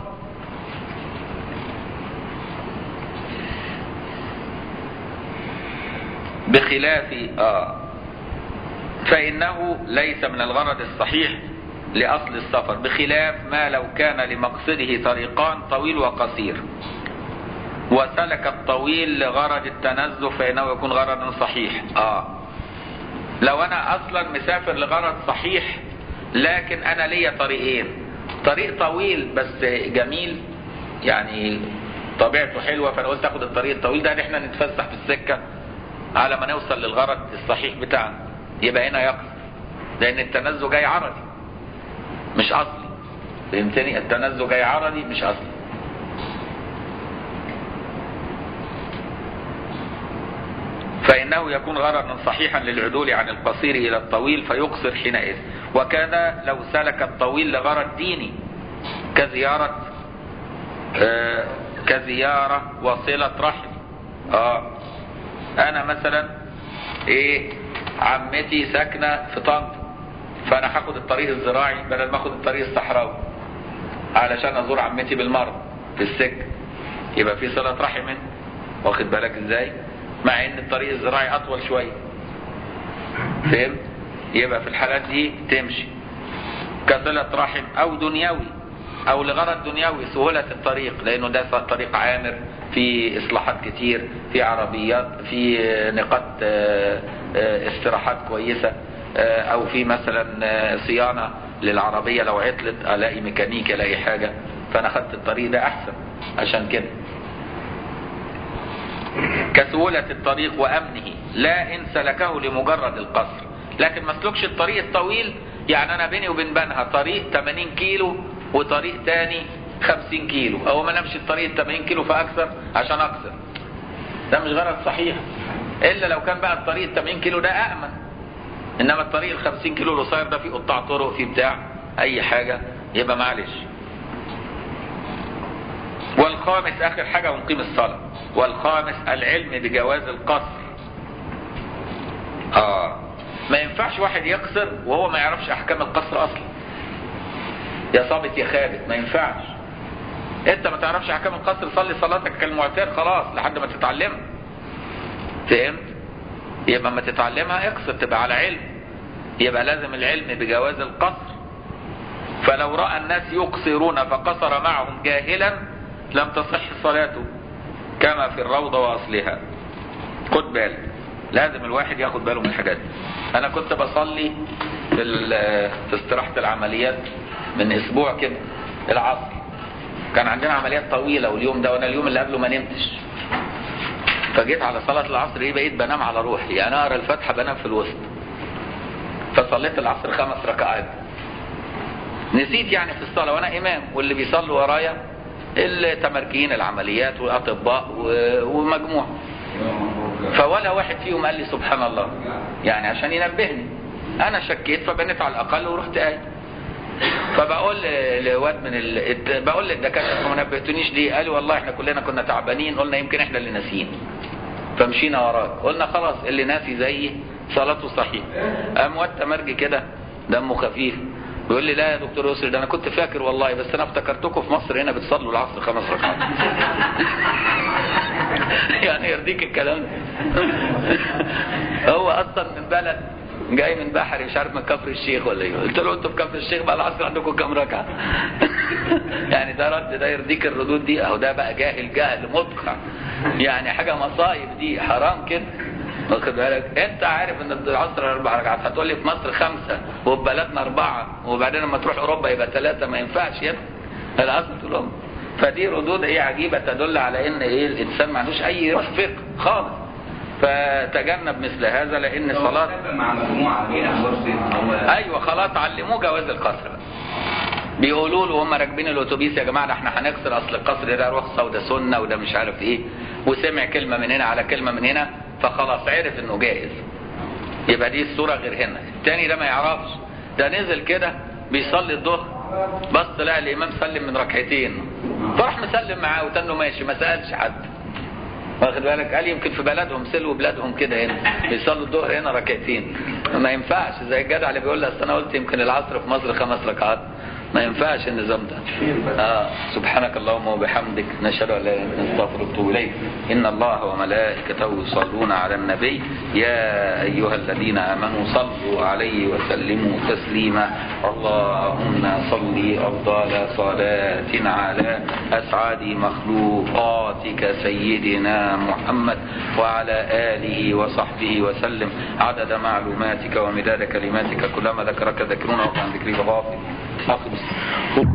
بخلاف آه فإنه ليس من الغرض الصحيح لأصل السفر بخلاف ما لو كان لمقصده طريقان طويل وقصير وسلك الطويل لغرض التنزه فإنه يكون غرضا صحيح آه لو أنا أصلا مسافر لغرض صحيح لكن أنا ليا طريقين طريق طويل بس جميل يعني طبيعته حلوة فأنا قلت أخد الطريق الطويل ده إن إحنا نتفسح في السكة على ما نوصل للغرض الصحيح بتاعنا يبقى هنا يقصر لأن التنزه جاي عرضي مش أصلي فهمتني التنزه جاي عرضي مش أصلي فإنه يكون غرضا صحيحا للعدول عن القصير إلى الطويل فيقصر حينئذ وكذا لو سلك الطويل لغرض ديني كزيارة آه كزيارة وصلة رحم آه أنا مثلا إيه عمتي ساكنة في طنطا فأنا هاخد الطريق الزراعي بدل ما اخد الطريق الصحراوي علشان أزور عمتي بالمرة في السكة يبقى في صلة رحم هنا. واخد بالك ازاي مع ان الطريق الزراعي اطول شوية فهمت يبقى في الحالات دي تمشي كصلة رحم او دنيوي او لغرض دنيوي سهولة الطريق لانه ده طريق عامر في اصلاحات كتير في عربيات في نقاط آه، آه، استراحات كويسة آه، او في مثلا آه، صيانة للعربية لو عطلت الاقي ميكانيكي الاقي حاجة فانا خدت الطريق ده احسن عشان كده كسهولة الطريق وأمنه لا إن سلكه لمجرد القصر لكن ما سلكش الطريق الطويل يعني أنا بيني وبين بنها طريق 80 كيلو وطريق تاني 50 كيلو أو ما نمشي الطريق ال 80 كيلو فأكثر عشان أقصر ده مش غرض صحيح إلا لو كان بقى الطريق ال 80 كيلو ده أأمن إنما الطريق ال 50 كيلو القصير ده فيه قطاع طرق فيه بتاع أي حاجة يبقى معلش والخامس آخر حاجة ونقيم الصلاة والخامس العلم بجواز القصر آه ما ينفعش واحد يقصر وهو ما يعرفش أحكام القصر أصلا يا صابت يا خابت ما ينفعش انت ما تعرفش احكام القصر صلي صلاتك كالمعتاد خلاص لحد ما تتعلمها فهمت يبقى ما تتعلمها اقصر تبقى على علم يبقى لازم العلم بجواز القصر فلو رأى الناس يقصرون فقصر معهم جاهلا لم تصح صلاته كما في الروضة وأصلها خد بالك لازم الواحد ياخد باله من الحاجات دي أنا كنت بصلي في, ال- في استراحة العمليات من أسبوع كده العصر كان عندنا عمليات طويلة واليوم ده وأنا اليوم اللي قبله ما نمتش فجيت على صلاة العصر ايه بقيت بنام على روحي يعني أقرأ الفاتحة بنام في الوسط فصليت العصر خمس ركعات نسيت يعني في الصلاة وأنا إمام واللي بيصلوا ورايا التمرجين العمليات والأطباء و- ومجموعة فولا واحد فيهم قال لي سبحان الله يعني عشان ينبهني أنا شكيت فبنيت على الأقل ورحت قايل فبقول ل- لواد من ال... الت- بقول للدكاتره ما نبهتونيش ليه؟ قالوا والله احنا كلنا كنا تعبانين قلنا يمكن احنا اللي ناسيين. فمشينا وراك قلنا خلاص اللي ناسي زيي صلاته صحيحه. قام واد تمرجي كده دمه خفيف بيقول لي لا يا دكتور يسري ده انا كنت فاكر والله بس انا افتكرتكم في مصر هنا بتصلوا العصر خمس ركعات. يعني يرضيك الكلام ده هو اصلا من بلد جاي من بحري مش عارف من كفر الشيخ ولا ايه قلت له انتوا في كفر الشيخ بقى العصر عندكم كام ركعه يعني ده رد ده يرضيك الردود دي اهو ده بقى جاهل جهل مدقع يعني حاجه مصايب دي حرام كده واخد بالك انت عارف ان العصر اربع ركعات هتقول لي في مصر خمسه وفي بلدنا اربعه وبعدين لما تروح اوروبا يبقى ثلاثه ما ينفعش يا ابني العصر طول عمره فدي ردود ايه عجيبه تدل على ان ايه الانسان ما عندوش اي روح فقه خالص فتجنب مثل هذا لان الصلاه مع مجموعة غير مرشد هو ايوه خلاص علموه جواز القصر بقى. بيقولوا له هم راكبين الاتوبيس يا جماعه ده احنا هنكسر اصل القصر ده رخصه وده سنه وده مش عارف ايه وسمع كلمه من هنا على كلمه من هنا فخلاص عرف انه جائز يبقى دي الصورة غير هنا التاني ده ما يعرفش ده نزل كده بيصلي الظهر بص لقى الامام سلم من ركعتين فراح مسلم معاه وتنه ماشي ما سالش حد واخد بالك قال يمكن في بلدهم سلوا بلادهم كده هنا بيصلوا الظهر هنا ركعتين ما ينفعش زي الجدع اللي بيقول لي اصل انا قلت يمكن العصر في مصر خمس ركعات ما ينفعش النظام ده آه سبحانك اللهم وبحمدك نشهد ان لا اله الا انت نستغفرك ونتوب اليك ان الله وملائكته يصلون على النبي يا ايها الذين امنوا صلوا عليه وسلموا تسليما اللهم صل افضل صلاه على اسعد مخلوقاتك سيدنا محمد وعلى اله وصحبه وسلم عدد معلوماتك ومداد كلماتك كلما ذكرك ذكرون وعن ذكرك غافل أقم